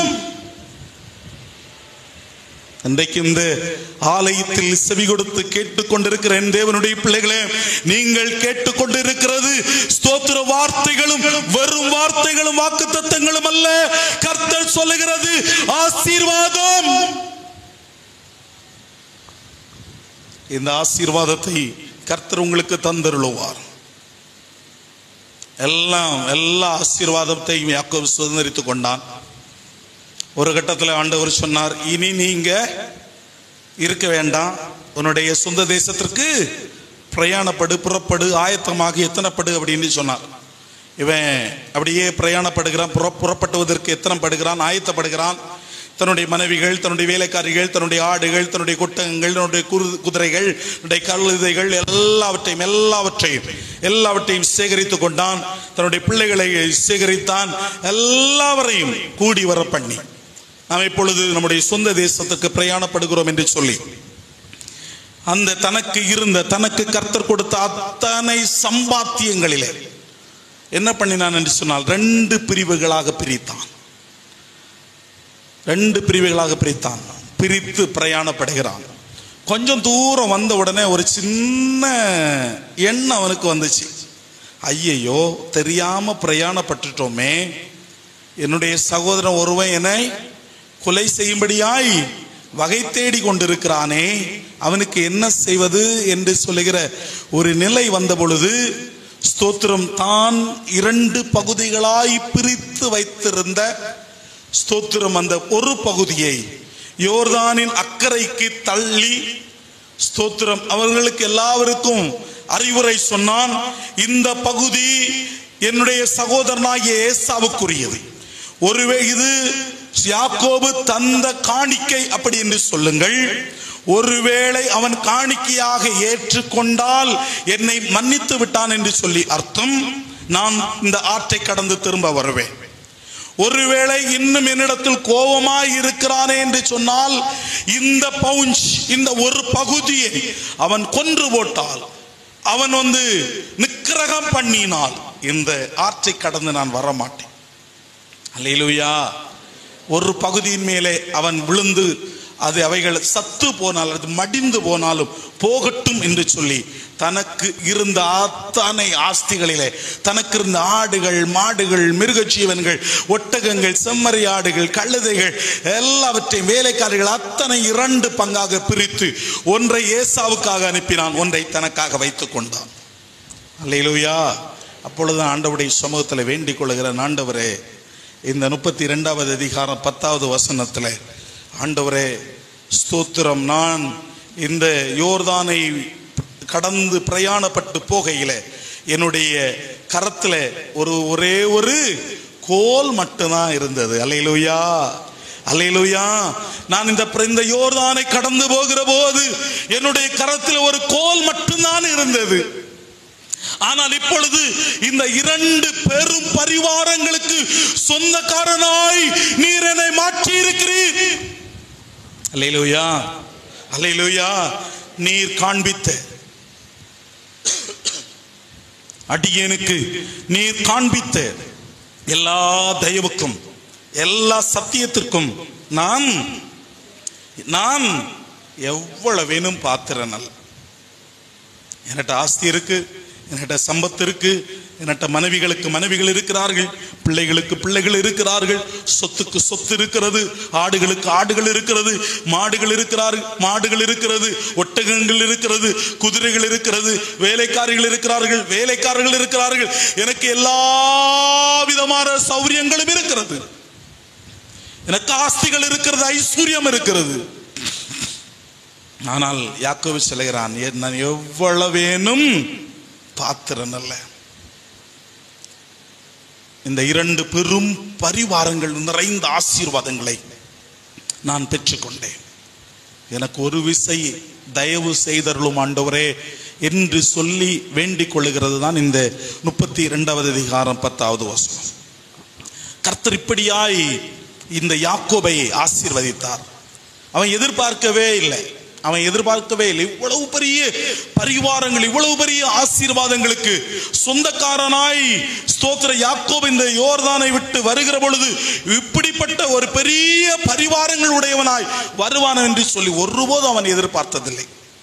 இன்றைக்கு இந்த ஆலயத்தில் செவி கொடுத்து கேட்டுக்கொண்டிருக்கிற என் தேவனுடைய பிள்ளைகளே நீங்கள் கேட்டுக்கொண்டிருக்கிறது ஸ்தோத்திர வார்த்தைகளும் வெறும் வார்த்தைகளும் வாக்கு தத்தங்களும் அல்ல கர்த்தர் சொல்லுகிறது ஆசீர்வாதம் இந்த ஆசீர்வாதத்தை கர்த்தர் உங்களுக்கு தந்தருளுவார் எல்லாம் எல்லா ஆசீர்வாதத்தையும் யாக்கோபு சுதந்திரித்துக் கொண்டான் ஒரு கட்டத்தில் ஆண்டவர் சொன்னார் இனி நீங்க இருக்க வேண்டாம் உன்னுடைய சொந்த தேசத்திற்கு பிரயாணப்படு புறப்படு ஆயத்தமாகி எத்தனைப்படு அப்படின்னு சொன்னார் இவன் அப்படியே பிரயாணப்படுகிறான் புற புறப்பட்டுவதற்கு எத்தனைப்படுகிறான் ஆயத்தப்படுகிறான் தன்னுடைய மனைவிகள் தன்னுடைய வேலைக்காரிகள் தன்னுடைய ஆடுகள் தன்னுடைய குட்டகங்கள் தன்னுடைய குரு- குதிரைகள் தன்னுடைய கழுதைகள் எல்லாவற்றையும் எல்லாவற்றையும் எல்லாவற்றையும் சேகரித்து கொண்டான் தன்னுடைய பிள்ளைகளை சேகரித்தான் எல்லாவரையும் கூடி வர பண்ணி நாம் இப்பொழுது நம்முடைய சொந்த தேசத்துக்கு பிரயாணப்படுகிறோம் என்று சொல்லி அந்த தனக்கு இருந்த தனக்கு கர்த்தர் கொடுத்த அத்தனை சம்பாத்தியங்களிலே என்ன பண்ணினான் என்று சொன்னால் ரெண்டு பிரிவுகளாக பிரித்தான் ரெண்டு பிரிவுகளாக பிரித்தான் பிரித்து பிரயாணப்படுகிறான் கொஞ்சம் தூரம் வந்த உடனே ஒரு சின்ன எண்ணம் அவனுக்கு வந்துச்சு ஐயையோ தெரியாம பிரயாணப்பட்டுட்டோமே என்னுடைய சகோதரன் ஒருவன் என்னை கொலை செய்யும்படியாய் வகை தேடி கொண்டிருக்கிறானே அவனுக்கு என்ன செய்வது என்று சொல்லுகிற ஒரு நிலை வந்த பொழுது ஸ்தோத்திரம் தான் இரண்டு பகுதிகளாய் பிரித்து வைத்திருந்த ஸ்தோத்திரம் அந்த ஒரு பகுதியை யோர்தானின் அக்கறைக்கு தள்ளி ஸ்தோத்திரம் அவர்களுக்கு எல்லாருக்கும் அறிவுரை சொன்னான் இந்த பகுதி என்னுடைய சகோதரனாகிய ஏசாவுக்குரியது ஒருவே இது யாக்கோபு தந்த காணிக்கை அப்படி என்று சொல்லுங்கள் ஒருவேளை அவன் காணிக்கையாக ஏற்றுக்கொண்டால் என்னை மன்னித்து விட்டான் என்று சொல்லி அர்த்தம் நான் இந்த ஆற்றை கடந்து திரும்ப வருவேன் ஒருவேளை இன்னும் என்னிடத்தில் கோபமாய் இருக்கிறானே என்று சொன்னால் இந்த பவுஞ்ச் இந்த ஒரு பகுதியை அவன் கொன்று போட்டால் அவன் வந்து நிக்கிரகம் பண்ணினால் இந்த ஆற்றை கடந்து நான் வர மாட்டேன் அல்லேலூயா ஒரு பகுதியின் மேலே அவன் விழுந்து அது அவைகள் சத்து போனால் அது மடிந்து போனாலும் போகட்டும் என்று சொல்லி தனக்கு இருந்த அத்தனை ஆஸ்திகளிலே தனக்கு இருந்த ஆடுகள் மாடுகள் மிருகஜீவன்கள் ஒட்டகங்கள் செம்மறி ஆடுகள் கழுதைகள் எல்லாவற்றையும் வேலைக்காரர்கள் அத்தனை இரண்டு பங்காக பிரித்து ஒன்றை ஏசாவுக்காக அனுப்பினான் ஒன்றை தனக்காக வைத்துக் கொண்டான் அல்லேலூயா அப்பொழுது ஆண்டவருடைய சமூகத்தில் வேண்டிக் கொள்கிற ஆண்டவரே இந்த முப்பத்தி இரண்டாவது அதிகாரம் பத்தாவது வசனத்தில் ஆண்டவரே ஸ்தோத்திரம் நான் இந்த யோர்தானை கடந்து பிரயாணப்பட்டு போகையில என்னுடைய கரத்துல ஒரு ஒரே ஒரு கோல் மட்டும்தான் இருந்தது அலையிலுயா அலையிலுயா நான் இந்த இந்த யோர்தானை கடந்து போகிற போது என்னுடைய கரத்தில் ஒரு கோல் மட்டும்தான் இருந்தது ஆனால் இப்பொழுது இந்த இரண்டு பெரும் பரிவாரங்களுக்கு சொந்தக்காரனாய் நீர் என்னை மாற்றி இருக்கிறீர் அல்லேலூயா அல்லேலூயா நீர் காண்பித்த அடியேனுக்கு நீர் காண்பித்த எல்லா தயவுக்கும் எல்லா சத்தியத்திற்கும் நான் நான் எவ்வளவேனும் பாத்திரன் அல்ல என்கிட்ட ஆஸ்தி இருக்கு என்கிட்ட சம்பத்து இருக்கு என்கிட்ட மனைவிகளுக்கு மனைவிகள் இருக்கிறார்கள் பிள்ளைகளுக்கு பிள்ளைகள் இருக்கிறார்கள் சொத்துக்கு சொத்து இருக்கிறது ஆடுகளுக்கு ஆடுகள் இருக்கிறது மாடுகள் இருக்கிறார்கள் மாடுகள் இருக்கிறது ஒட்டகங்கள் இருக்கிறது குதிரைகள் இருக்கிறது வேலைக்காரிகள் இருக்கிறார்கள் வேலைக்காரர்கள் இருக்கிறார்கள் எனக்கு எல்லா விதமான சௌரியங்களும் இருக்கிறது எனக்கு ஆஸ்திகள் இருக்கிறது ஐஸ்வர்யம் இருக்கிறது ஆனால் யாக்கோவு சொல்லுகிறான் "என் நான் எவ்வளவேனும் பாத்திரன் அல்ல இந்த இரண்டு பெரும் பரிவாரங்கள் நிறைந்த ஆசீர்வாதங்களை நான் பெற்றுக்கொண்டேன் எனக்கு ஒரு விசை தயவு செய்தருளும் ஆண்டவரே என்று சொல்லி வேண்டிக் கொள்ளுகிறது தான் இந்த முப்பத்தி இரண்டாவது அதிகாரம் பத்தாவது வசனம் கர்த்தர் இப்படியாய் இந்த யாக்கோபை ஆசீர்வதித்தார் அவன் எதிர்பார்க்கவே இல்லை அவன் எதிர்பார்க்கவே இல்லை இவ்வளவு பெரிய பரிவாரங்கள் இவ்வளவு பெரிய ஆசீர்வாதங்களுக்கு சொந்தக்காரனாய் ஸ்தோத்திர யாக்கோப் இந்த யோர்தானை விட்டு வருகிற பொழுது இப்படிப்பட்ட ஒரு பெரிய பரிவாரங்கள் உடையவனாய் வருவான் என்று சொல்லி ஒருபோதும் அவன் எதிர்பார்த்ததில்லை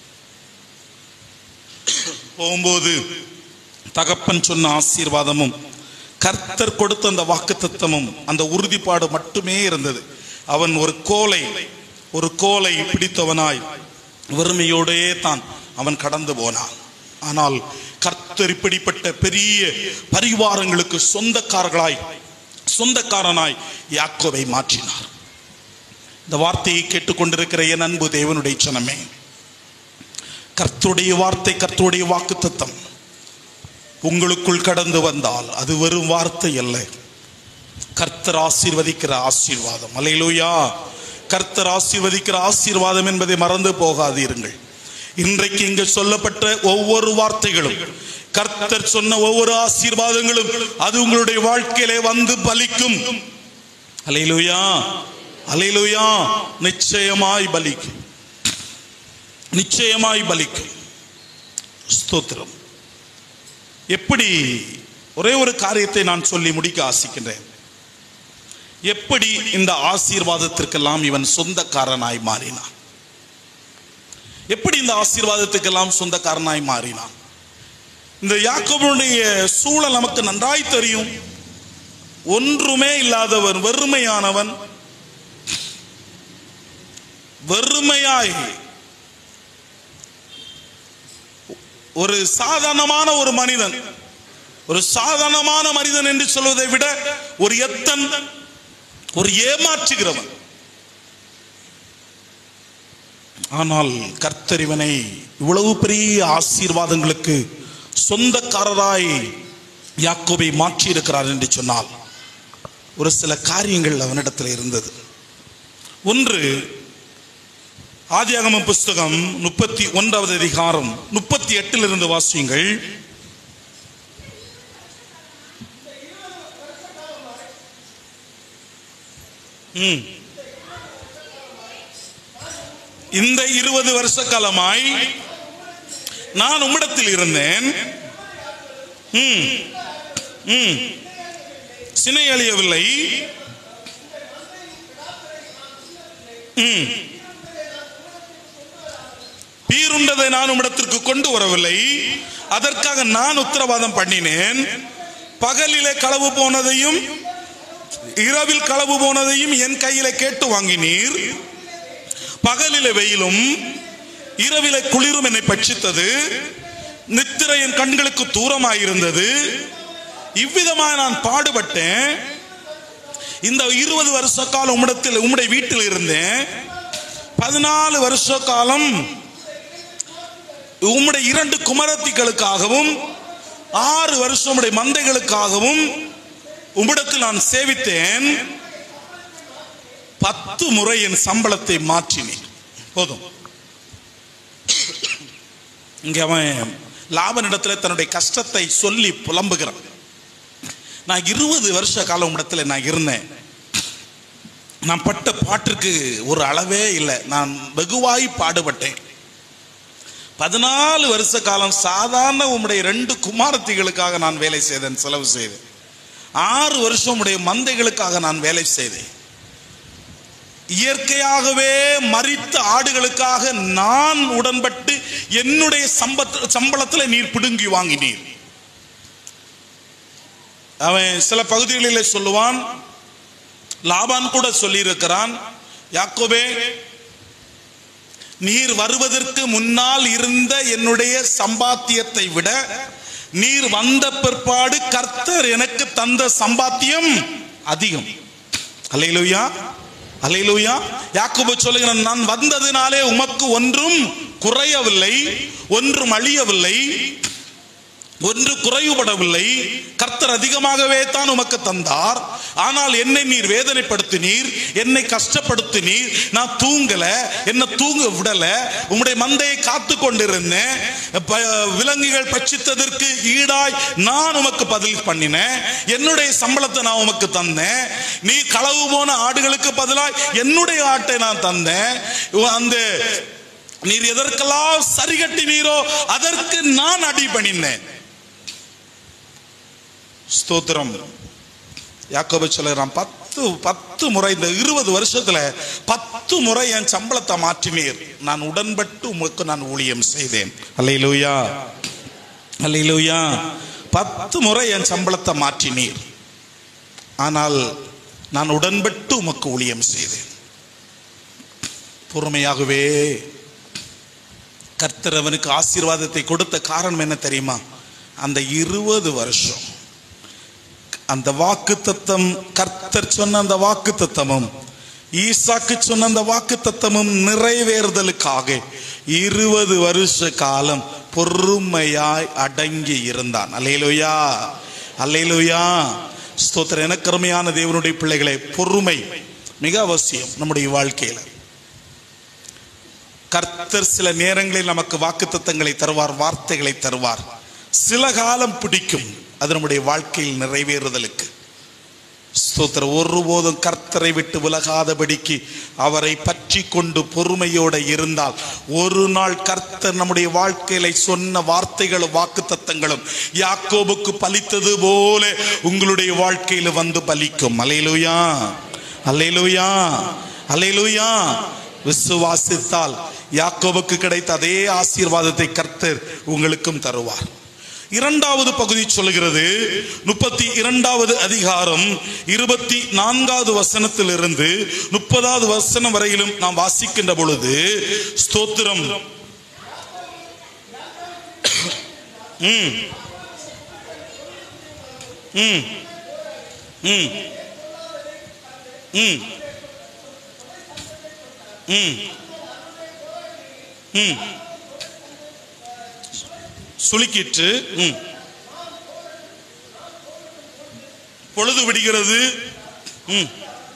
போகும்போது தகப்பன் சொன்ன ஆசீர்வாதமும் கர்த்தர் கொடுத்த அந்த வாக்குத்தத்தமும் அந்த உறுதிப்பாடு மட்டுமே இருந்தது அவன் ஒரு கோலை ஒரு கோலை பிடித்தவனாய் வறுமையோடே தான் அவன் கடந்து போனான் ஆனால் கர்த்தர் இப்படிப்பட்ட பெரிய பரிவாரங்களுக்கு சொந்தக்காரர்களாய் சொந்தக்காரனாய் யாக்கோவை மாற்றினார் இந்த வார்த்தையை கேட்டுக்கொண்டிருக்கிற என் அன்பு தேவனுடைய சனமே கர்த்தருடைய வார்த்தை கர்த்தருடைய வாக்குத்தத்தம் உங்களுக்குள் கடந்து வந்தால் அது வெறும் வார்த்தை அல்ல கர்த்தர் ஆசீர்வதிக்கிற ஆசீர்வாதம் அலையிலூயா கர்த்தர் ஆசீர்வதிக்கிற ஆசீர்வாதம் என்பதை மறந்து போகாதீர்கள் இன்றைக்கு இங்கு சொல்லப்பட்ட ஒவ்வொரு வார்த்தைகளும் கர்த்தர் சொன்ன ஒவ்வொரு ஆசீர்வாதங்களும் அது உங்களுடைய வாழ்க்கையிலே வந்து பலிக்கும் அலையிலுயா அலையிலுயா நிச்சயமாய் பலிக்கும் நிச்சயமாய் பலிக்கும் ஸ்தோத்திரம் எப்படி ஒரே ஒரு காரியத்தை நான் சொல்லி முடிக்க ஆசிக்கின்றேன் எப்படி இந்த ஆசீர்வாதத்திற்கெல்லாம் இவன் சொந்தக்காரனாய் மாறினான் எப்படி இந்த ஆசீர்வாதத்துக்கெல்லாம் சொந்தக்காரனாய் மாறினான் இந்த யாக்கோபுடைய சூழல் நமக்கு நன்றாய் தெரியும் ஒன்றுமே இல்லாதவன் வெறுமையானவன் வெறுமையாய் ஒரு சாதாரணமான ஒரு மனிதன் ஒரு சாதாரணமான மனிதன் என்று சொல்வதை விட ஒரு எத்தன் ஒரு ஏமாற்றுகிறவன் ஆனால் கர்த்தர் இவனை இவ்வளவு பெரிய ஆசீர்வாதங்களுக்கு சொந்தக்காரராய் யாக்கோபை மாற்றி இருக்கிறார் என்று சொன்னால் ஒரு சில காரியங்கள் அவனிடத்தில் இருந்தது ஒன்று ஆதியாகமம் புஸ்தகம் முப்பத்தி ஒன்றாவது அதிகாரம் முப்பத்தி எட்டில் இருந்து வாசியுங்கள் ம். இந்த இருபது வருஷ காலமாய் நான் உம்மிடத்தில் இருந்தேன் ம். ம். சினை அழியவில்லை ம். பீருண்டதை நான் உம்மிடத்திற்கு கொண்டு வரவில்லை அதற்காக நான் உத்தரவாதம் பண்ணினேன் பகலிலே களவு போனதையும் இரவில் களவு போனதையும் என் கையில கேட்டு வாங்கினீர் பகலிலே வெயிலும் இரவிலே குளிரும் என்னை பட்சித்தது நித்திரை என் கண்களுக்கு தூரமாயிருந்தது இவ்விதமாக நான் பாடுபட்டேன் இந்த இருபது வருஷ காலம் உம்மிடத்தில் உம்முடைய வீட்டில் இருந்தேன் பதினாலு வருஷ காலம் உம்முடைய இரண்டு குமரத்திகளுக்காகவும் ஆறு வருஷம் உம்முடைய மந்தைகளுக்காகவும் உம்மிடத்தில் நான் சேவித்தேன் பத்து முறை என் சம்பளத்தை மாற்றினேன் போதும் இங்க அவன் லாபனிடத்துல தன்னுடைய கஷ்டத்தை சொல்லி புலம்புகிறான் நான் இருபது வருஷ காலம் உம்மிடத்துல நான் இருந்தேன் நான் பட்ட பாட்டிற்கு ஒரு அளவே இல்லை நான் வெகுவாய் பாடுபட்டேன் பதினாலு வருஷ காலம் சாதாரண உம்முடைய ரெண்டு குமாரத்திகளுக்காக நான் வேலை செய்தேன் செலவு செய்தேன் ஆறு வருஷம் உடைய மந்தைகளுக்காக நான் வேலை செய்தேன் இயற்கையாகவே மறித்த ஆடுகளுக்காக நான் உடன்பட்டு என்னுடைய சம்பத் சம்பளத்தில் நீர் பிடுங்கி வாங்கினீர் அவன் சில பகுதிகளிலே சொல்லுவான் லாபான் கூட சொல்லியிருக்கிறான் யாக்கோபே நீர் வருவதற்கு முன்னால் இருந்த என்னுடைய சம்பாத்தியத்தை விட நீர் வந்த பிற்பாடு கர்த்தர் எனக்கு தந்த சம்பாத்தியம் அதிகம் அலையிலுயா அலையிலுயா யாக்கோபு சொல்லுகிறான் நான் வந்ததினாலே உமக்கு ஒன்றும் குறையவில்லை ஒன்றும் அழியவில்லை ஒன்று குறைவுபடவில்லை கர்த்தர் அதிகமாகவே தான் உமக்கு தந்தார் ஆனால் என்னை நீர் வேதனைப்படுத்தினீர் என்னை கஷ்டப்படுத்தினீர் நான் தூங்கல என்ன தூங்க விடல உம்முடைய மந்தையை காத்து கொண்டிருந்தேன் ப- விலங்குகள் பட்சித்ததற்கு ஈடாய் நான் உமக்கு பதில் பண்ணினேன் என்னுடைய சம்பளத்தை நான் உமக்கு தந்தேன் நீ களவு போன ஆடுகளுக்கு பதிலாய் என்னுடைய ஆட்டை நான் தந்தேன் அந்த நீர் எதற்கெல்லாம் சரிகட்டினீரோ அதற்கு நான் அடி பண்ணினேன் ஸ்தோத்திரம் யாக்கோபு சொல்லுகிறான் பத்து பத்து முறை இந்த இருபது வருஷத்துல பத்து முறை என் சம்பளத்தை மாற்றினீர் நான் உடன்பட்டு உமக்கு நான் ஊழியம் செய்தேன் அல்லையிலூயா அல்லையிலூயா பத்து முறை என் சம்பளத்தை மாற்றினீர் ஆனால் நான் உடன்பட்டு உமக்கு ஊழியம் செய்தேன் பொறுமையாகவே கர்த்தர் அவனுக்கு ஆசீர்வாதத்தை கொடுத்த காரணம் என்ன தெரியுமா அந்த இருபது வருஷம் அந்த வாக்கு தத்தம் கர்த்தர் சொன்ன அந்த வாக்கு தத்தமும் ஈசாக்கு சொன்ன அந்த வாக்கு தத்தமும் நிறைவேறுதலுக்காக இருபது வருஷ காலம் பொறுமையாய் அடங்கி இருந்தான் அல்லேலூயா அல்லேலூயா ஸ்தோத்திரம் எனக்கு அருமையான தேவனுடைய பிள்ளைகளே பொறுமை மிக அவசியம் நம்முடைய வாழ்க்கையில கர்த்தர் சில நேரங்களில் நமக்கு வாக்குத்தத்தங்களை தருவார் வார்த்தைகளை தருவார் சில காலம் பிடிக்கும் அது நம்முடைய வாழ்க்கையில் நிறைவேறுதலுக்கு ஸ்தோத்திரம் ஒருபோதும் கர்த்தரை விட்டு விலகாதபடிக்கு அவரை பற்றி கொண்டு பொறுமையோட இருந்தால் ஒரு நாள் கர்த்தர் நம்முடைய வாழ்க்கையில சொன்ன வார்த்தைகளும் வாக்கு தத்தங்களும் யாக்கோபுக்கு பலித்தது போல உங்களுடைய வாழ்க்கையில வந்து பலிக்கும் அலையிலுயா அலையிலுயா அலையிலுயா விசுவாசித்தால் யாக்கோபுக்கு கிடைத்த அதே ஆசீர்வாதத்தை கர்த்தர் உங்களுக்கும் தருவார் இரண்டாவது பகுதி சொல்கிறது முப்பத்தி இரண்டாவது அதிகாரம் இருபத்தி நான்காவது வசனத்திலிருந்து முப்பதாவது வசனம் வரையிலும் நாம் வாசிக்கின்ற பொழுது ஸ்தோத்திரம் ம். ம். ம். ம். ம். ம். சுளுக்கிட்டு ம். பொழுது விடுகிறது ம்.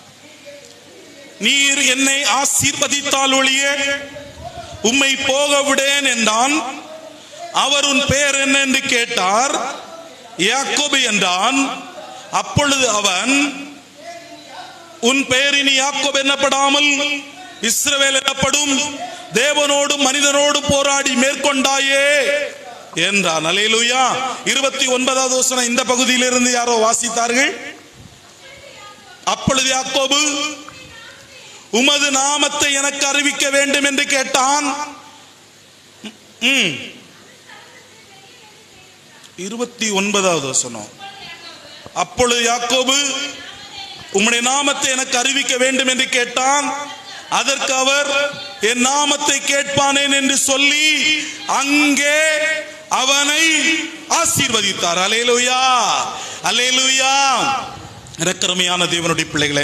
நீர் என்னை ஆசீர்வதித்தால் ஒழிய உம்மை போக விடேன் என்றான் அவர் உன் பெயர் என்ன என்று கேட்டார் யாக்கோபு என்றான் அப்பொழுது அவன் உன் பெயர் இனி யாக்கோபு என்னப்படாமல் இஸ்ரவேல் எனப்படும் தேவனோடும் மனிதனோடும் போராடி மேற்கொண்டாயே என்றான் அலையிலுயா இருபத்தி ஒன்பதாவது வசனம் இந்த பகுதியிலிருந்து யாரோ வாசித்தார்கள் அப்பொழுது யாக்கோபு உமது நாமத்தை எனக்கு அறிவிக்க வேண்டும் என்று கேட்டான் ம். இருபத்தி ஒன்பதாவது வசனம் அப்பொழுது யாக்கோபு உம்முடைய நாமத்தை எனக்கு அறிவிக்க வேண்டும் என்று கேட்டான் அதற்கு அவர் என் நாமத்தை கேட்பானேன் என்று சொல்லி அங்கே அவனை ஆசீர்வதித்தார் அலேலுயா அலேலுயா இரக்கரமையான தேவனுடைய பிள்ளைகளே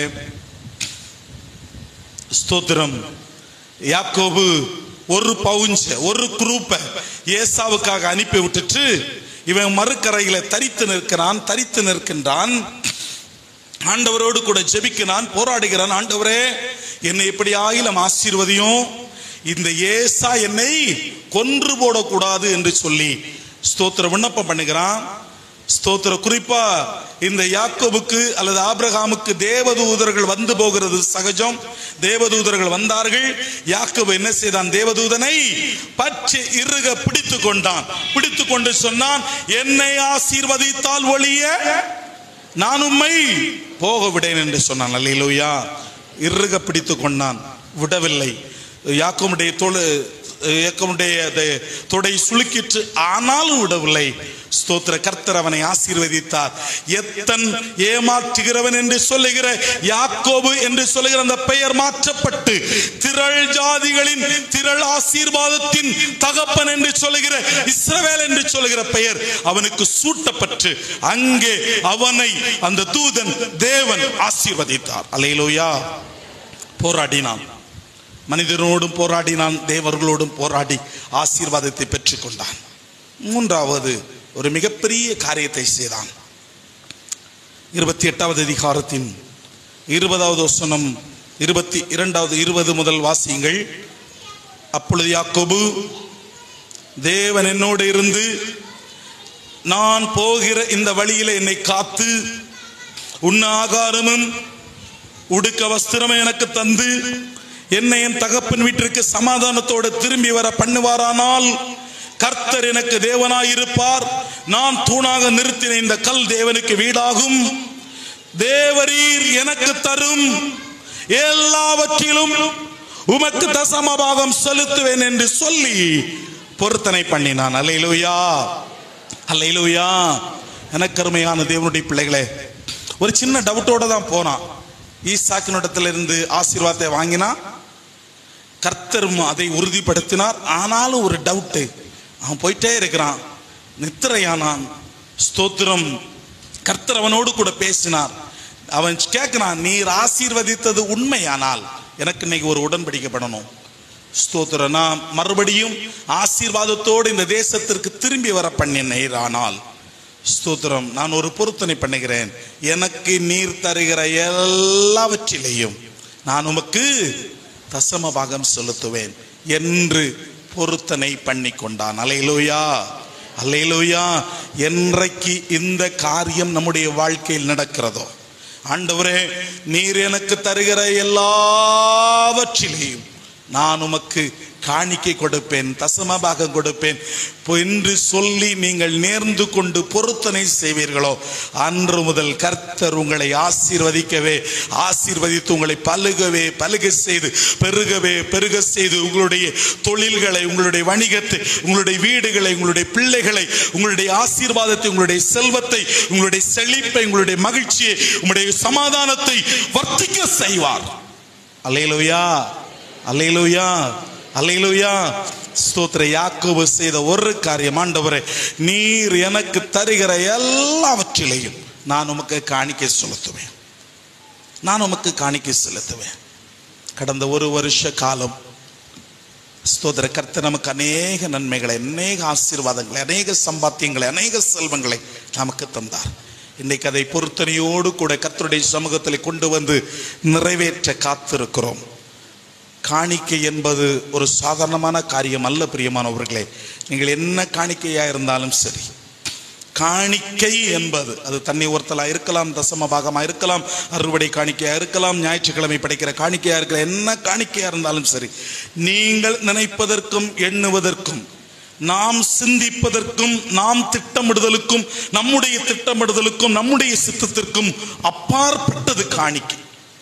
ஸ்தோத்திரம் யாக்கோபு ஒரு பவுஞ்ச ஒரு குரூப்பை ஏசாவுக்காக அனுப்பி விட்டுட்டு இவன் மறுக்கரையில தரித்து நிற்கிறான் தரித்து நிற்கின்றான் ஆண்டவரோடு கூட ஜெபிக்கிறான் போராடுகிறான் ஆண்டவரே என்னை எப்படி ஆயிலம் ஆசீர்வதியும் இந்த ஏசா என்னை கொன்று போடக்கூடாது என்று சொல்லி ஸ்தோத்திர விண்ணப்பம் பண்ணுகிறான் ஸ்தோத்திர குறிப்பா இந்த யாக்கோபுக்கு அல்லது ஆபிரகாமுக்கு தேவதூதர்கள் வந்து போகிறது சகஜம் தேவதூதர்கள் வந்தார்கள் யாக்கோபு என்ன செய்தான் தேவதூதனை பற்றி இறுக பிடித்து கொண்டான் பிடித்து கொண்டு சொன்னான் என்னை ஆசீர்வதித்தால் ஒழிய நான் உம்மை போக விடேன் என்று சொன்னான் அல்லையிலூயா இறுக பிடித்து கொண்டான் விடவில்லை யாக்கோமுடைய தோல் இயக்கமுடைய தொடை சுளுக்கிற்று ஆனாலும் விடவில்லை ஸ்தோத்திர கர்த்தர் அவனை ஆசீர்வதித்தார் எத்தன் ஏமாற்றுகிறவன் என்று சொல்லுகிற யாக்கோபு என்று சொல்லுகிற அந்த பெயர் மாற்றப்பட்டு திரள் ஜாதிகளின் திரள் ஆசீர்வாதத்தின் தகப்பன் என்று சொல்லுகிற இஸ்ரவேல் என்று சொல்லுகிற பெயர் அவனுக்கு சூட்டப்பட்டு அங்கே அவனை அந்த தூதன் தேவன் ஆசீர்வதித்தார் அலையிலோயா போராடினான் மனிதனோடும் போராடினான் தேவர்களோடும் போராடி ஆசீர்வாதத்தை பெற்றுக்கொண்டான் மூன்றாவது ஒரு மிகப்பெரிய காரியத்தை செய்தான் இருபத்தி எட்டாவது அதிகாரத்தின் இருபதாவது வசனம் இருபத்தி இரண்டாவது இருபது முதல் வாசியுங்கள் அப்பொழுது யாக்கோபு தேவன் என்னோடு இருந்து நான் போகிற இந்த வழியில என்னை காத்து உண்ண ஆகாரமும் உடுக்க வஸ்திரமும் எனக்கு தந்து என்னை என் தகப்பன் வீட்டிற்கு சமாதானத்தோடு திரும்பி வர பண்ணுவாரானால் கர்த்தர் எனக்கு தேவனாயிருப்பார் நான் தூணாக நிறுத்தின இந்த கல் தேவனுக்கு வீடாகும் தேவரீர் எனக்கு தரும் எல்லாவற்றிலும் உமக்கு தசமபாகம் செலுத்துவேன் என்று சொல்லி பொருத்தனை பண்ணினான் அல்லையிலுயா அல்லையிலுயா எனக்கு அருமையான தேவனுடைய பிள்ளைகளே ஒரு சின்ன டவுட்டோட தான் போனான் ஈசாக்கினிடத்துல இருந்து ஆசீர்வாதத்தை வாங்கினா கர்த்தரும் அதை உறுதிப்படுத்தினார் ஆனாலும் ஒரு டவுட்டு அவன் போயிட்டே இருக்கிறான் நித்திரையானான் ஸ்தோத்திரம் கர்த்தர் அவனோடு கூட பேசினார் அவன் கேட்கிறான் நீர் ஆசீர்வதித்தது உண்மையானால் எனக்கு இன்னைக்கு ஒரு உடன்படிக்கப்படணும் ஸ்தோத்திரம் நான் மறுபடியும் ஆசீர்வாதத்தோடு இந்த தேசத்திற்கு திரும்பி வர பண்ணினேன் ஆனால் ஸ்தோத்திரம் நான் ஒரு பொருத்தனை பண்ணுகிறேன் எனக்கு நீர் தருகிற எல்லாவற்றிலையும் நான் உமக்கு தசம பாகம் செலுத்துவேன் என்று பொருத்தனை பண்ணி கொண்டான் அலையிலோயா அல்லையிலோயா என்றைக்கு இந்த காரியம் நம்முடைய வாழ்க்கையில் நடக்கிறதோ ஆண்டவரே நீர் எனக்கு தருகிற எல்லாவற்றிலேயும் நான் உமக்கு காணிக்கை கொடுப்பேன் தசமபாகம் கொடுப்பேன் என்று சொல்லி நீங்கள் நேர்ந்து கொண்டு பொருத்தனை செய்வீர்களோ அன்று முதல் கர்த்தர் உங்களை ஆசீர்வதிக்கவே ஆசீர்வதித்து உங்களை பலுகவே பலுக செய்து பெருகவே பெருக செய்து உங்களுடைய தொழில்களை உங்களுடைய வணிகத்தை உங்களுடைய வீடுகளை உங்களுடைய பிள்ளைகளை உங்களுடைய ஆசீர்வாதத்தை உங்களுடைய செல்வத்தை உங்களுடைய செழிப்பை உங்களுடைய மகிழ்ச்சியை உங்களுடைய சமாதானத்தை வர்த்திக்க செய்வார் அல்லேலூயா அல்லேலூயா அல்லேலூயா ஸ்தோத்திர யாக்கோபு செய்த ஒரு காரியம் ஆண்டவரே நீர் எனக்கு தருகிற எல்லாவற்றிலையும் நான் உமக்கு காணிக்கை செலுத்துவேன் நான் உமக்கு காணிக்கை செலுத்துவேன் கடந்த ஒரு வருஷ காலம் ஸ்தோத்திர கர்த்தர் நமக்கு அநேக நன்மைகளை அநேக ஆசீர்வாதங்களை அநேக சம்பாத்தியங்களை அநேக செல்வங்களை நமக்கு தந்தார் இன்னைக்கு அதை பொருத்தனையோடு கூட கர்த்தருடைய சமூகத்தில் கொண்டு வந்து நிறைவேற்ற காத்திருக்கிறோம் காணிக்கை என்பது ஒரு சாதாரணமான காரியம் அல்ல பிரியமானவர்களே நீங்கள் என்ன காணிக்கையா இருந்தாலும் சரி காணிக்கை என்பது அது தண்ணி ஒருத்தலா இருக்கலாம் தசம பாகமா இருக்கலாம் அறுவடை காணிக்கையா இருக்கலாம் ஞாயிற்றுக்கிழமை படைக்கிற காணிக்கையா இருக்கலாம் என்ன காணிக்கையா இருந்தாலும் சரி நீங்கள் நினைப்பதற்கும் எண்ணுவதற்கும் நாம் சிந்திப்பதற்கும் நாம் திட்டமிடுதலுக்கும் நம்முடைய திட்டமிடுதலுக்கும் நம்முடைய சித்தத்திற்கும் அப்பாற்பட்டது காணிக்கை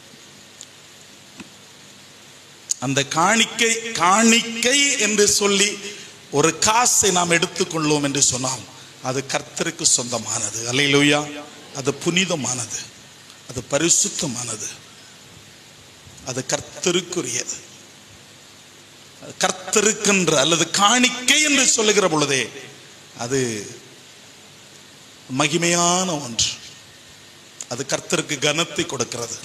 அந்த காணிக்கை காணிக்கை என்று சொல்லி ஒரு காசை நாம் எடுத்துக்கொள்வோம் என்று சொன்னால் அது கர்த்தருக்கு சொந்தமானது அல்லையிலூயா அது புனிதமானது அது பரிசுத்தமானது அது கர்த்தருக்குரியது அது கர்த்தருக்கென்ற அல்லது காணிக்கை என்று சொல்லுகிற பொழுதே அது மகிமையான ஒன்று அது கர்த்தருக்கு கனத்தை கொடுக்கிறது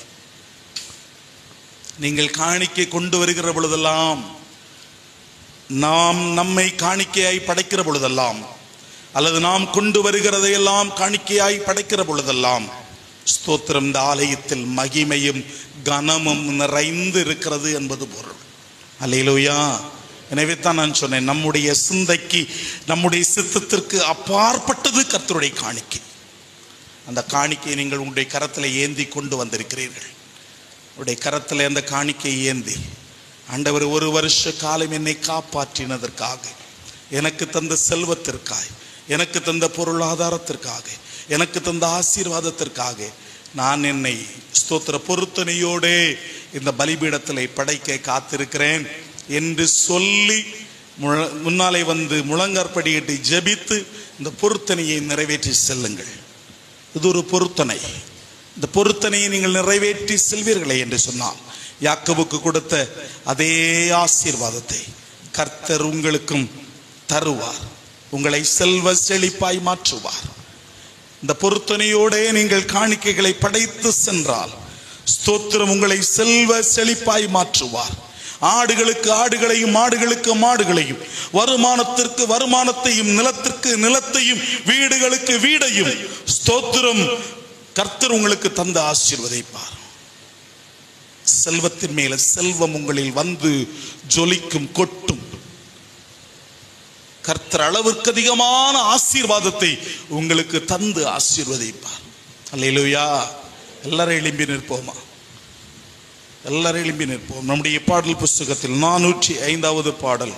நீங்கள் காணிக்கை கொண்டு வருகிற பொழுதெல்லாம் நாம் நம்மை காணிக்கையாய் படைக்கிற பொழுதெல்லாம் அல்லது நாம் கொண்டு வருகிறதையெல்லாம் காணிக்கையாய் படைக்கிற பொழுதெல்லாம் ஸ்தோத்திரம் இந்த ஆலயத்தில் மகிமையும் கனமும் நிறைந்து இருக்கிறது என்பது பொருள் அல்லையிலோயா எனவே தான் நான் சொன்னேன் நம்முடைய சிந்தைக்கு நம்முடைய சித்தத்திற்கு அப்பாற்பட்டது கர்த்தருடைய காணிக்கை அந்த காணிக்கையை நீங்கள் உங்களுடைய கரத்தில் ஏந்தி கொண்டு வந்திருக்கிறீர்கள் உடைய கரத்தில் அந்த காணிக்கை ஏந்தி ஆண்டவர் ஒரு வருஷ காலம் என்னை காப்பாற்றினதற்காக எனக்கு தந்த செல்வத்திற்காய் எனக்கு தந்த பொருளாதாரத்திற்காக எனக்கு தந்த ஆசீர்வாதத்திற்காக நான் என்னை ஸ்தோத்திர பொருத்தனையோடே இந்த பலிபீடத்தில் படைக்க காத்திருக்கிறேன் என்று சொல்லி முழ- முன்னாலே வந்து முழங்காற்படியிட்டு ஜெபித்து இந்த பொருத்தனையை நிறைவேற்றி செல்லுங்கள் இது ஒரு பொருத்தனை இந்த பொருத்தனையை நீங்கள் நிறைவேற்றி செல்வீர்களே என்று சொன்னால் யாக்கோபுக்கு கொடுத்த அதே ஆசீர்வாதத்தை கர்த்தர் உங்களுக்கும் தருவார் உங்களை செல்வ செழிப்பாய் மாற்றுவார் இந்த பொருத்தனையோடே நீங்கள் காணிக்கைகளை படைத்து சென்றால் ஸ்தோத்திரம் உங்களை செல்வ செழிப்பாய் மாற்றுவார் ஆடுகளுக்கு ஆடுகளையும் மாடுகளுக்கு மாடுகளையும் வருமானத்திற்கு வருமானத்தையும் நிலத்திற்கு நிலத்தையும் வீடுகளுக்கு வீடையும் ஸ்தோத்திரம் கர்த்தர் உங்களுக்கு தந்த ஆசீர்வதிப்பார் செல்வத்தின் மேல செல்வம் உங்களில் வந்து ஜொலிக்கும் கொட்டும் கர்த்தர் அளவிற்கு அதிகமான ஆசீர்வாதத்தை உங்களுக்கு தந்து ஆசீர்வதிப்பார் அல்லேலூயா எல்லாரும் எழும்பி நிற்போமா எல்லாரும் எழும்பி நிற்போம் நம்முடைய பாடல் புஸ்தகத்தில் நானூற்றி ஐந்தாவது பாடல்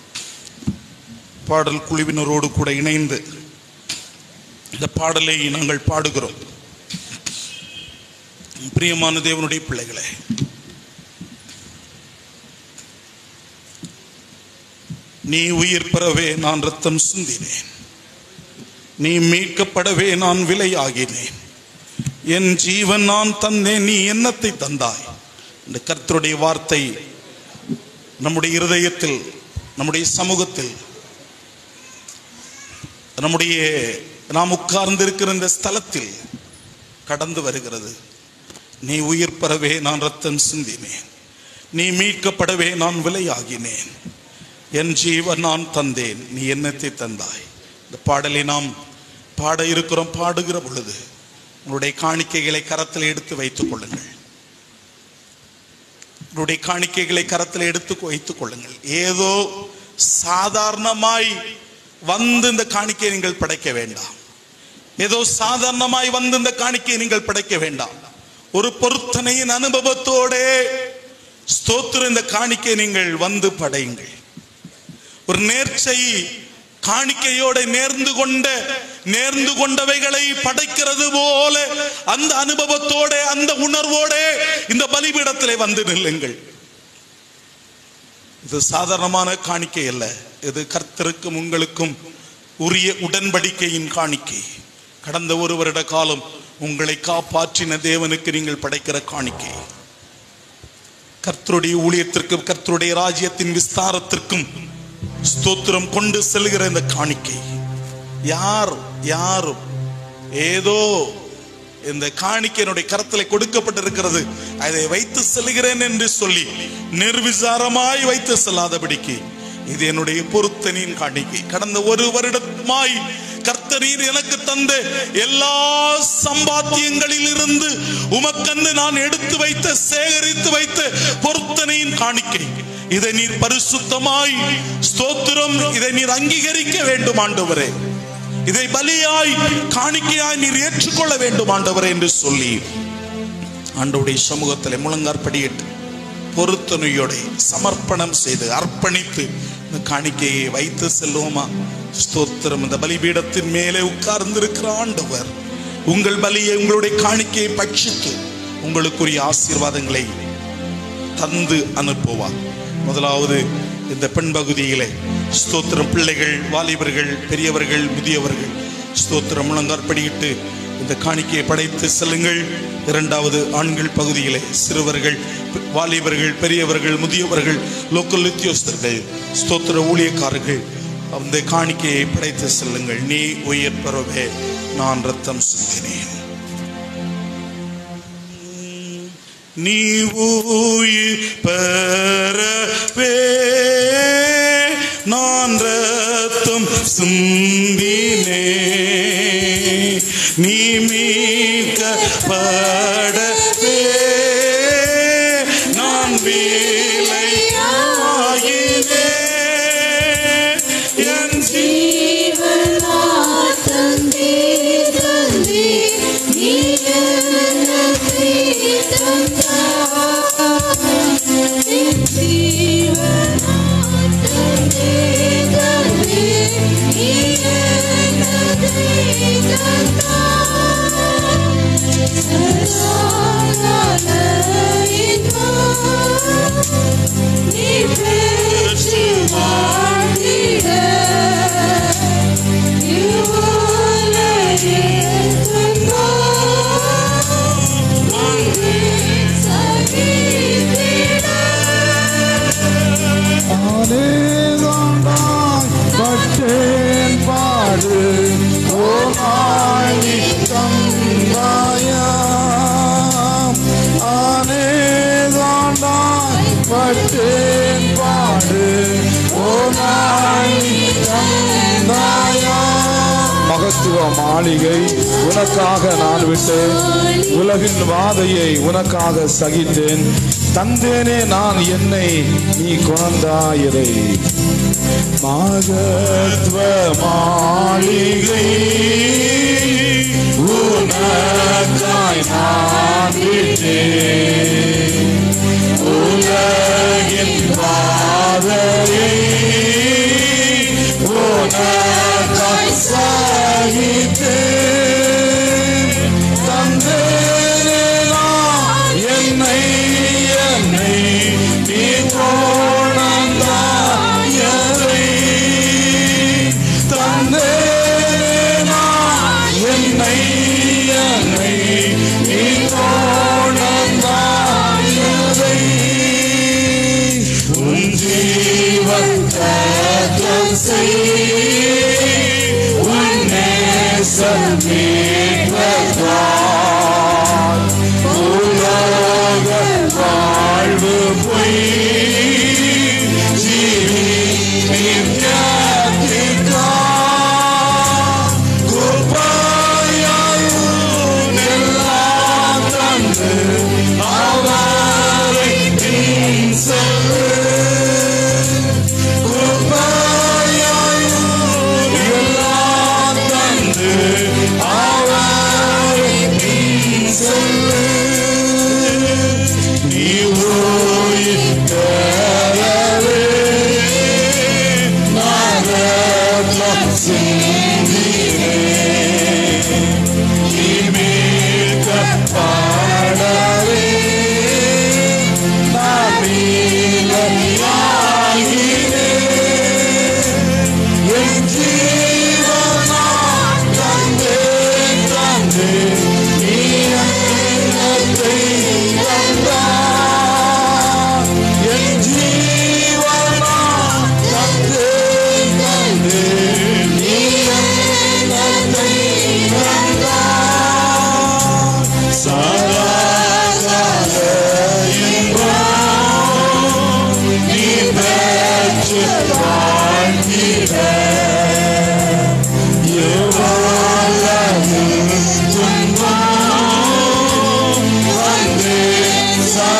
பாடல் குழுவினரோடு கூட இணைந்து இந்த பாடலை நாங்கள் பாடுகிறோம் பிரியமான தேவனுடைய பிள்ளைகளே நீ உயிர் பெறவே நான் ரத்தம் சிந்தினேன் நீ மீட்கப்படவே நான் விலையாகினேன் என் ஜீவன் நான் தந்தேன் நீ என்னத்தை தந்தாய் இந்த கர்த்தருடைய வார்த்தை நம்முடைய இருதயத்தில் நம்முடைய சமூகத்தில் நம்முடைய நாம் உட்கார்ந்து இருக்கிற இந்த ஸ்தலத்தில் கடந்து வருகிறது நீ உயிர் பெறவே நான் ரத்தம் சிந்தினேன் நீ மீட்கப்படவே நான் விலையாகினேன் என் ஜீவன் நான் தந்தேன் நீ என்னத்தை தந்தாய் இந்த பாடலை நாம் பாட இருக்கிறோம் பாடுகிற பொழுது உங்களுடைய காணிக்கைகளை கரத்தில் எடுத்து வைத்துக் கொள்ளுங்கள் உங்களுடைய காணிக்கைகளை கரத்தில் எடுத்து வைத்துக் கொள்ளுங்கள் ஏதோ சாதாரணமாய் வந்து இந்த காணிக்கையை நீங்கள் படைக்க வேண்டாம் ஏதோ சாதாரணமாய் வந்து இந்த காணிக்கையை நீங்கள் படைக்க வேண்டாம் ஒரு பொருத்தனையின் அனுபவத்தோடே ஸ்தோத்திரம் இந்த காணிக்கை நீங்கள் வந்து படையுங்கள் ஒரு நேர்ச்சை காணிக்கையோட நேர்ந்து கொண்ட நேர்ந்து கொண்டவைகளை படைக்கிறது போல அந்த அனுபவத்தோட அந்த உணர்வோட இந்த பலிபீடத்திலே வந்து நில்லுங்கள் இது சாதாரணமான காணிக்கை அல்ல இது கர்த்தருக்கும் உங்களுக்கும் உரிய உடன்படிக்கையின் காணிக்கை கடந்த ஒரு வருட காலம் உங்களை காப்பாற்றின தேவனுக்கு நீங்கள் படைக்கிற காணிக்கை கர்த்தருடைய ஊழியத்திற்கும் கர்த்தருடைய ராஜ்யத்தின் விஸ்தாரத்திற்கும் ஸ்தோத்திரம் கொண்டு செல்கிற இந்த காணிக்கை யார் யாரும் ஏதோ இந்த காணிக்கை என்னுடைய கரத்திலே கொடுக்கப்பட்டிருக்கிறது அதை வைத்து செல்கிறேன் என்று சொல்லி நிர்விசாரமாய் வைத்து செல்லாதபடிக்கு இது என்னுடைய பொருத்தனின் காணிக்கை கடந்த ஒரு வருடமாய் கர்த்தரீர் எனக்கு தந்த எல்லா சம்பாத்தியங்களில் இருந்து உமக்கன்று நான் எடுத்து வைத்த சேகரித்து வைத்த பொருத்தனையின் காணிக்கை இதை நீர் பரிசுத்தமாய் ஸ்தோத்திரம் இதை நீர் அங்கீகரிக்க வேண்டும் ஆண்டவரே இதை பலியாய் காணிக்கையாய் நீர் ஏற்றுக்கொள்ள வேண்டும் ஆண்டவரே என்று சொல்லி ஆண்டவருடைய சமூகத்தில் முழங்காற்படியிட்டு பொருத்தனையோட சமர்ப்பணம் செய்து அர்ப்பணித்து இந்த காணிக்கையை வைத்து செல்வோமா ஸ்தோத்திரம் இந்த பலிபீடத்தின் மேலே உட்கார்ந்திருக்கிற ஆண்டவர் உங்கள் பலியை உங்களுடைய காணிக்கையை பட்சித்து உங்களுக்குரிய ஆசீர்வாதங்களை தந்து அனுப்புவார் முதலாவது இந்த பெண் பகுதியிலே ஸ்தோத்திரம் பிள்ளைகள் வாலிபர்கள் பெரியவர்கள் முதியவர்கள் ஸ்தோத்திரம் முழங்காற்படியிட்டு இந்த காணிக்கையை படைத்து செல்லுங்கள் இரண்டாவது ஆண்கள் பகுதியிலே சிறுவர்கள் வாலிபர்கள் பெரியவர்கள் முதியவர்கள் லோக்கல் உத்தியோகஸ்தர்கள் ஸ்தோத்திர ஊழியக்காரர்கள் அந்த காணிக்கையை படைத்து செல்லுங்கள் நீ உயிர் பெறவே நான் ரத்தம் சிந்தினேன் நீ உயிர் பெறவே நான் ரத்தம் சிந்தினே நீ மீட்கப்படவே நான் விலையாகினே என் தந்தே தந்தே நீ எனக்கு ஆனேதாண்டாய் பட்டேன் பாடு ஓனாய் தந்தாயாம் ஆனேதாண்டாய் பட்டேன் பாடு ஓனாய் தந்தாயாம் மகத்துவ மாளிகை உனக்காக நான் விட்டேன் உலகின் வாதையை உனக்காக சகித்தேன் தந்தேனே நான் என்னை நீ குழந்தாயிரை மகத்துவ மாளிகை உனக்காய் நான் விட்டேன் உலகின் வாதையை உனக்காய் சகித்தேன் தந்தேனே நான் என்னை என்னை நீ போனந்தாயரை தந்தேனே நான் என்னை என்னை நீ போனந்தாயரை உன் ஜீவன் தத்தம் செய் உன் நேசம் மீட்பதால் உலக வாழ்வு பொய் ஜீவி நித்யத்திற்காய் குப்பையாய் எல்லாம் தந்து அவரை பின் செல்லு குப்பையாய் எல்லாம் தந்து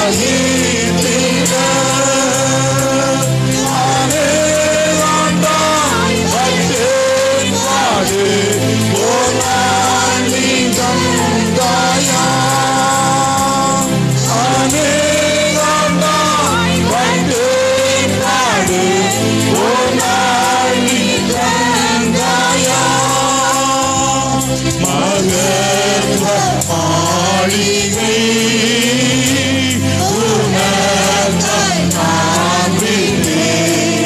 சகித்திட அநேகாண்டாய் பட்டேன் பாடு போராளி தந்தாயா அநேகாண்டாய் பட்டேன் பாடு போராளி தந்தாயா மகர்வ மாளிகை உணர்ந்த நாம்பிலே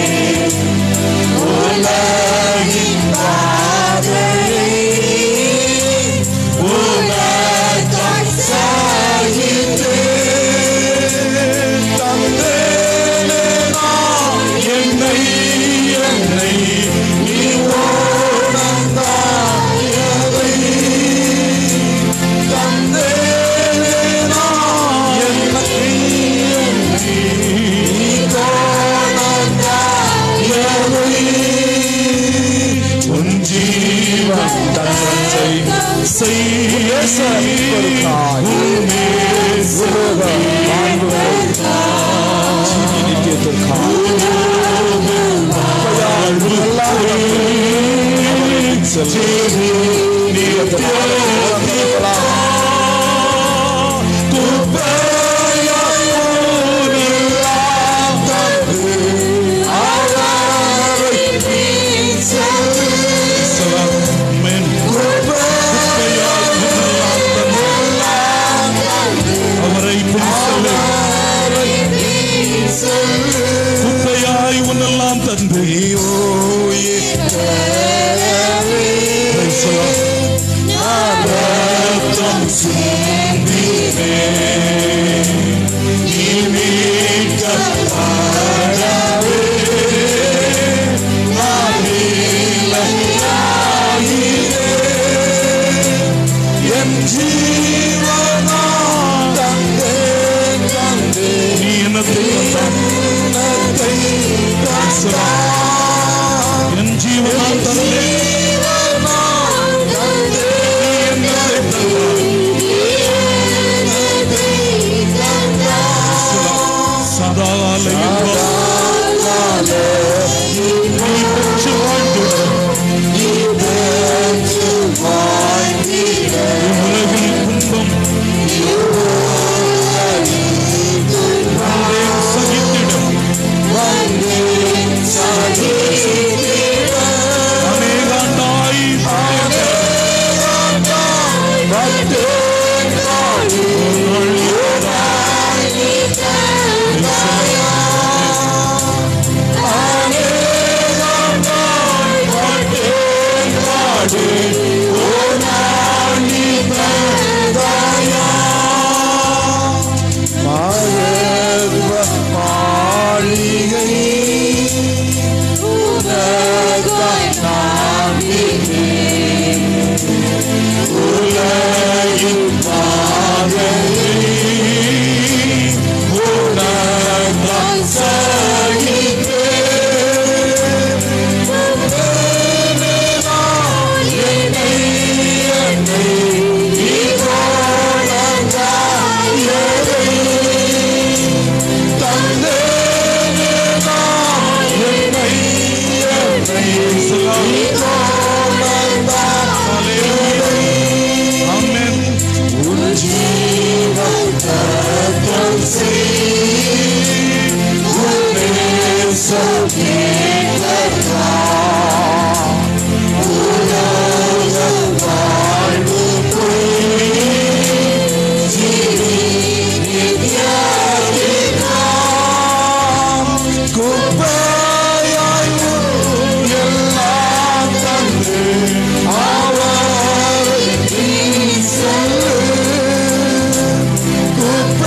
உலகின் பாதையை உனக்காய் சாகித்தே தந்தேனே நான் என்னை என்னை நீ ஓடந்தாயதை தந்தேனே நான் என்னை என்னை நீ ஓடந்தாயதை உன் ஜீவன் தந்தை செய்ய அவரை பிடித்தலே குப்பையாய் உன்னெல்லாம் தந்து ரத்தம் சிந்தினே நீ மீட்கப்படவே நான் என் ஜீவனா தந்தே தந்தே நீ என்னத்தை தந்தாய் என் ஜீவனா தந்தே குப்பையாய்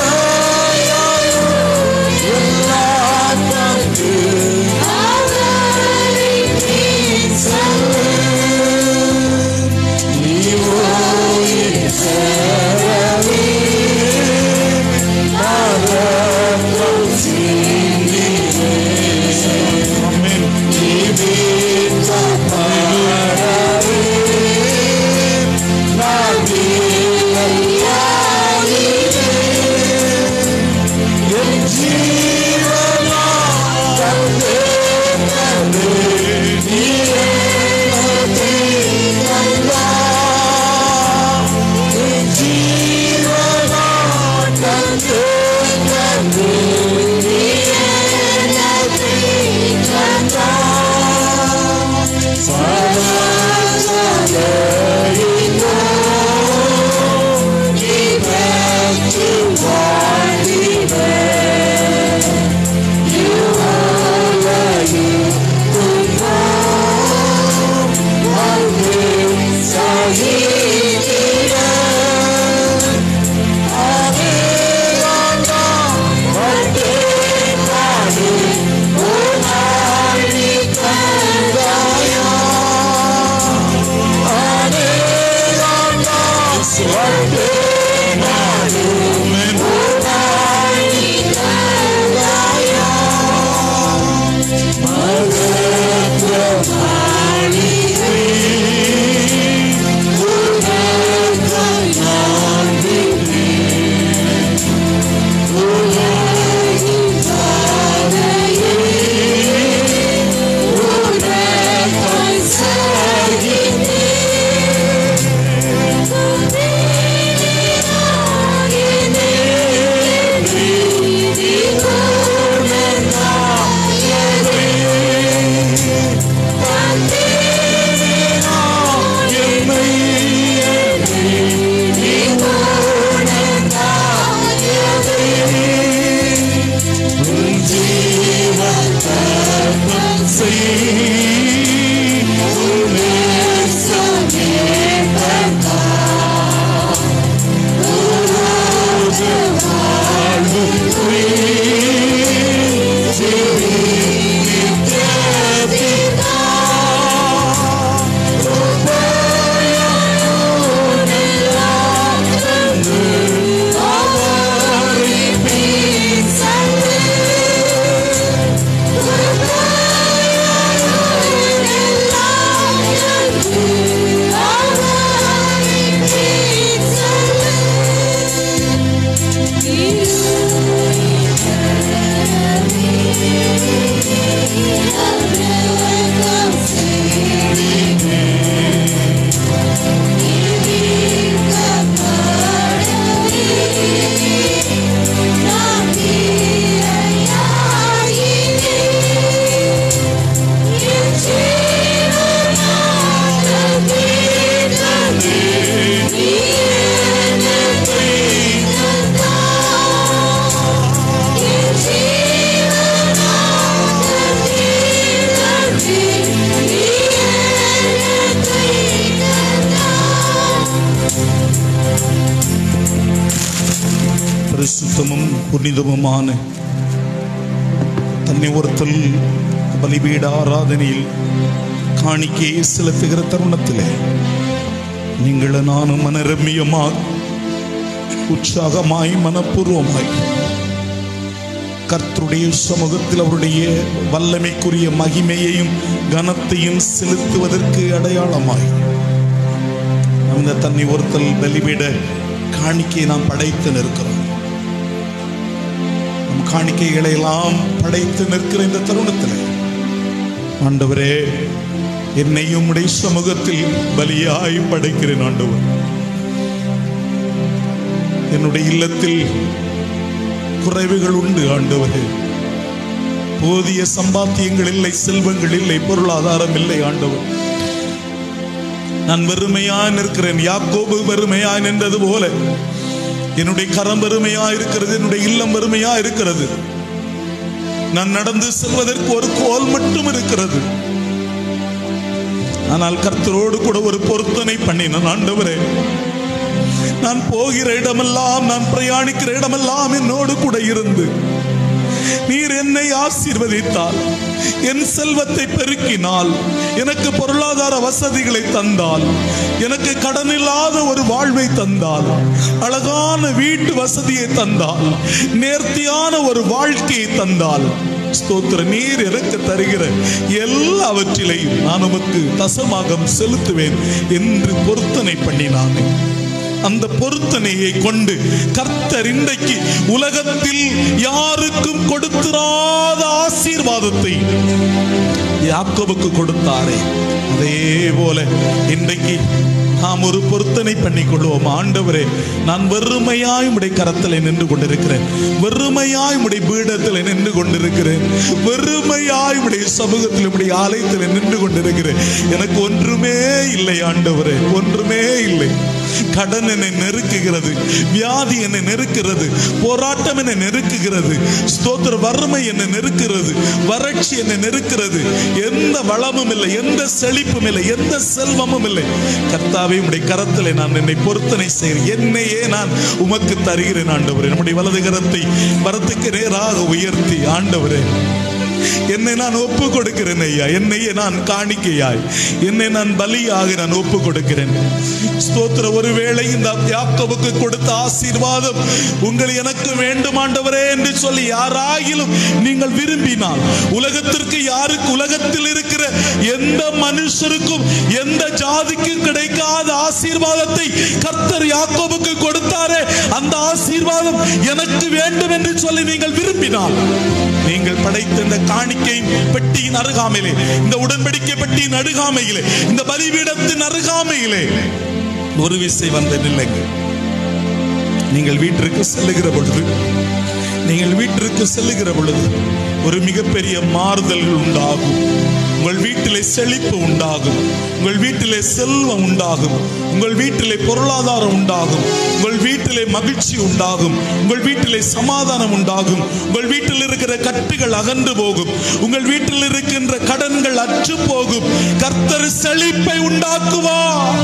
பரிசுத்தமும் புனிதமுமான தன்னை ஒருத்தல் பலிபீட ஆராதனையில் காணிக்கையை செலுத்துகிற தருணத்திலே நீங்கள் நானும் மனரம்யமாக உற்சாகமாய் மனப்பூர்வமாய் கர்த்தருடைய சமூகத்தில் அவருடைய வல்லமைக்குரிய மகிமையையும் கனத்தையும் செலுத்துவதற்கு அடையாளமாய் அந்த தன்னை ஒருத்தல் பலிபீட காணிக்கையை நாம் படைத்து நிற்கிறோம் நம் காணிக்கைகளை எல்லாம் படைத்து நிற்கிற இந்த தருணத்தில் ஆண்டவரே என்னையும் உடைய சமூகத்தில் பலியாய் படைக்கிறேன் ஆண்டவர் என்னுடைய இல்லத்தில் குறைவுகள் உண்டு ஆண்டவரே போதிய சம்பாத்தியங்கள் இல்லை செல்வங்கள் இல்லை பொருளாதாரம் இல்லை ஆண்டவர் நான் வெறுமையா நிற்கிறேன் யாக்கோபு வெறுமையா நின்றது போல என்னுடைய கரம் வெறுமையா இருக்கிறது என்னுடைய இல்லம் வெறுமையா இருக்கிறது நான் நடந்து செல்வதற்கு ஒரு கோல் மட்டும் இருக்கிறது ஆனால் கர்த்தரோடு கூட ஒரு பொருத்தனை பண்ணினான் ஆண்டவரே நான் போகிற இடமெல்லாம் நான் பிரயாணிக்கிற இடமெல்லாம் என்னோடு கூட இருந்து நீர் என்னை ஆசீர்வதித்தால் என் செல்வத்தை பெருக்கினால் எனக்கு பொருளாதார வசதிகளை தந்தால் எனக்கு கடன் இல்லாத ஒரு வாழ்வை தந்தால் அழகான வீட்டு வசதியை தந்தால் நேர்த்தியான ஒரு வாழ்க்கையை தந்தால் ஸ்தோத்திர நீர் எனக்கு தருகிற எல்லாவற்றிலையும் நான் உமக்கு தசமாகம் செலுத்துவேன் என்று பொருத்தனை பண்ணினானே அந்த பொருத்தனையை கொண்டு கர்த்தர் இன்றைக்கு உலகத்தில் யாருக்கும் கொடுத்திராத ஆசீர்வாதத்தை யாக்கோபுக்கு கொடுத்தாரே அதே போல இன்றைக்கு நாம் ஒரு பொருத்தனை பண்ணிக் கொள்வோம் ஆண்டவரே நான் வெறுமையாய் உடைய கரத்தில் நின்று கொண்டிருக்கிறேன் வெறுமையாய் உடைய பீடத்தில் நின்று கொண்டிருக்கிறேன் வெறுமையாய் உடைய சமூகத்தில் உடைய ஆலயத்தில் நின்று கொண்டிருக்கிறேன் எனக்கு ஒன்றுமே இல்லை ஆண்டவரே ஒன்றுமே இல்லை கடன் என்னை நெருக்குகிறது வியாதி என்னை நெருக்கிறது போராட்டம் என்னை நெருக்குகிறது ஸ்தோத்திர வறுமை என்னை நெருக்கிறது வறட்சி என்னை நெருக்கிறது எந்த வளமும் இல்லை எந்த செழிப்பும் இல்லை எந்த செல்வமும் இல்லை கர்த்தாவே உடைய கரத்திலே நான் என்னை பொருத்தனை செய்கிறேன் என்னையே நான் உமக்கு தருகிறேன் ஆண்டவரே நம்முடைய வலது கரத்தை வரத்துக்கு நேராக உயர்த்தி ஆண்டவரே என்னை நான் ஒப்பு கொடுக்கிறேன் ஐயா என்னையே நான் காணிக்கையாய் என்னை நான் பலியாக நான் ஒப்பு கொடுக்கிறேன் ஸ்தோத்திர ஒருவேளை இந்த யாக்கோபுக்கு கொடுத்த ஆசீர்வாதம் உங்கள் எனக்கு வேண்டும் ஆண்டவரே என்று சொல்லி யாராயிலும் நீங்கள் விரும்பினால் உலகத்திற்கு யாருக்கு உலகத்தில் இருக்கிற எந்த மனுஷருக்கும் எந்த ஜாதிக்கும் கிடைக்காத ஆசீர்வாதத்தை கர்த்தர் யாக்கோபுக்கு கொடுத்தாரே அந்த ஆசீர்வாதம் எனக்கு வேண்டும் என்று சொல்லி நீங்கள் விரும்பினால் நீங்கள் படைத்த இந்த காணிக்கை பெட்டியின் அருகாமையிலே இந்த உடன்படிக்கை பெட்டியின் அருகாமையிலே இந்த பலிபீடத்தின் அருகாமையிலே ஒரு விசை வந்து நில்லுங்க நீங்கள் வீட்டிற்கு செல்லுகிற பொழுது நீங்கள் வீட்டிற்கு செல்லுகிற பொழுது ஒரு மிகப்பெரிய மாறுதல்கள் உண்டாகும் உங்கள் வீட்டிலே செழிப்பு உண்டாகும் உங்கள் வீட்டிலே செல்வம் உண்டாகும் உங்கள் வீட்டிலே பொருளாதாரம் உண்டாகும் உங்கள் வீட்டிலே மகிழ்ச்சி உண்டாகும் உங்கள் வீட்டிலே சமாதானம் உண்டாகும் உங்கள் வீட்டில் இருக்கிற கட்டுகள் அகன்று போகும் உங்கள் வீட்டில் இருக்கின்ற கடன்கள் அற்று போகும் கர்த்தர் செழிப்பை உண்டாக்குவார்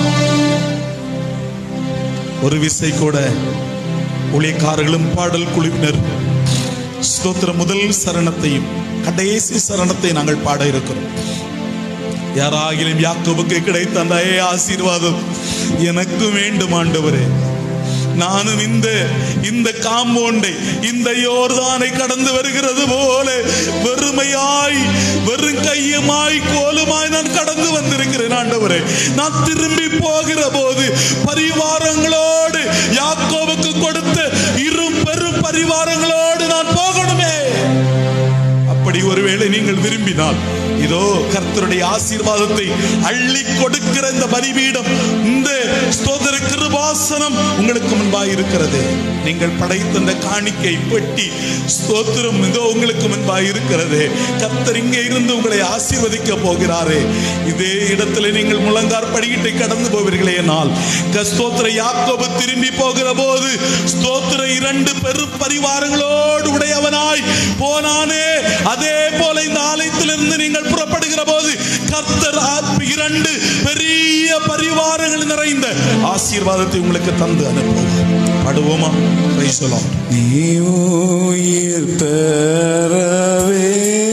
ஒரு விசை கூட ஊழியக்காரர்களும் பாடல் குழுவினர் ஸ்தோத்திர முதல் சரணத்தையும் கடைசி சரணத்தை நாங்கள் பாட இருக்கிறோம் யாராகிலும் யாக்கோபுக்கு கிடைத்த அந்த ஆசீர்வாதம் எனக்கு வேண்டும் ஆண்டவரே நானும் இந்த இந்த காம்பவுண்டை இந்த யோர்தானை கடந்து வருகிறது போல வெறுமையாய் வெறும் கையுமாய் கோலுமாய் நான் கடந்து வந்திருக்கிறேன் ஆண்டவரே நான் திரும்பி போகிற போது பரிவாரங்களோடு யாக்கோவுக்கு கொடுத்த இரு பெரும் பரிவாரங்களோடு நான் போகணுமே அப்படி ஒருவேளை நீங்கள் விரும்பினால் இதோ கர்த்தருடைய ஆசீர்வாதத்தை அள்ளி கொடுக்கிற இந்த பலிபீடம் இந்த ஸ்தோத்திர கிருபாசனம் உங்களுக்கு முன்பாக இருக்கிறது நீங்கள் படைத்த இந்த காணிக்கை பெட்டி ஸ்தோத்திரம் இதோ உங்களுக்கு முன்பாக இருக்கிறது கர்த்தர் இங்கே இருந்து உங்களை ஆசீர்வதிக்க போகிறாரே இதே இடத்துல நீங்கள் முழங்கார் படியிட்டை கடந்து போவீர்களே என்னால் க- ஸ்தோத்திர யாக்கோபு திரும்பி போகிற போது ஸ்தோத்திர இரண்டு பெரும் பரிவாரங்களோடு உடையவனாய் போனானே அதே போல இந்த ஆலயத்திலிருந்து நீங்கள் புறப்படுகிற போது கர்த்தர் ஆ- இரண்டு பெரிய பரிவாரங்கள் நிறைந்த ஆசீர்வாதத்தை உங்களுக்கு தந்து அனுப்புவார் பாடுவோமா பேசலாம் நீ உயிர் தரவே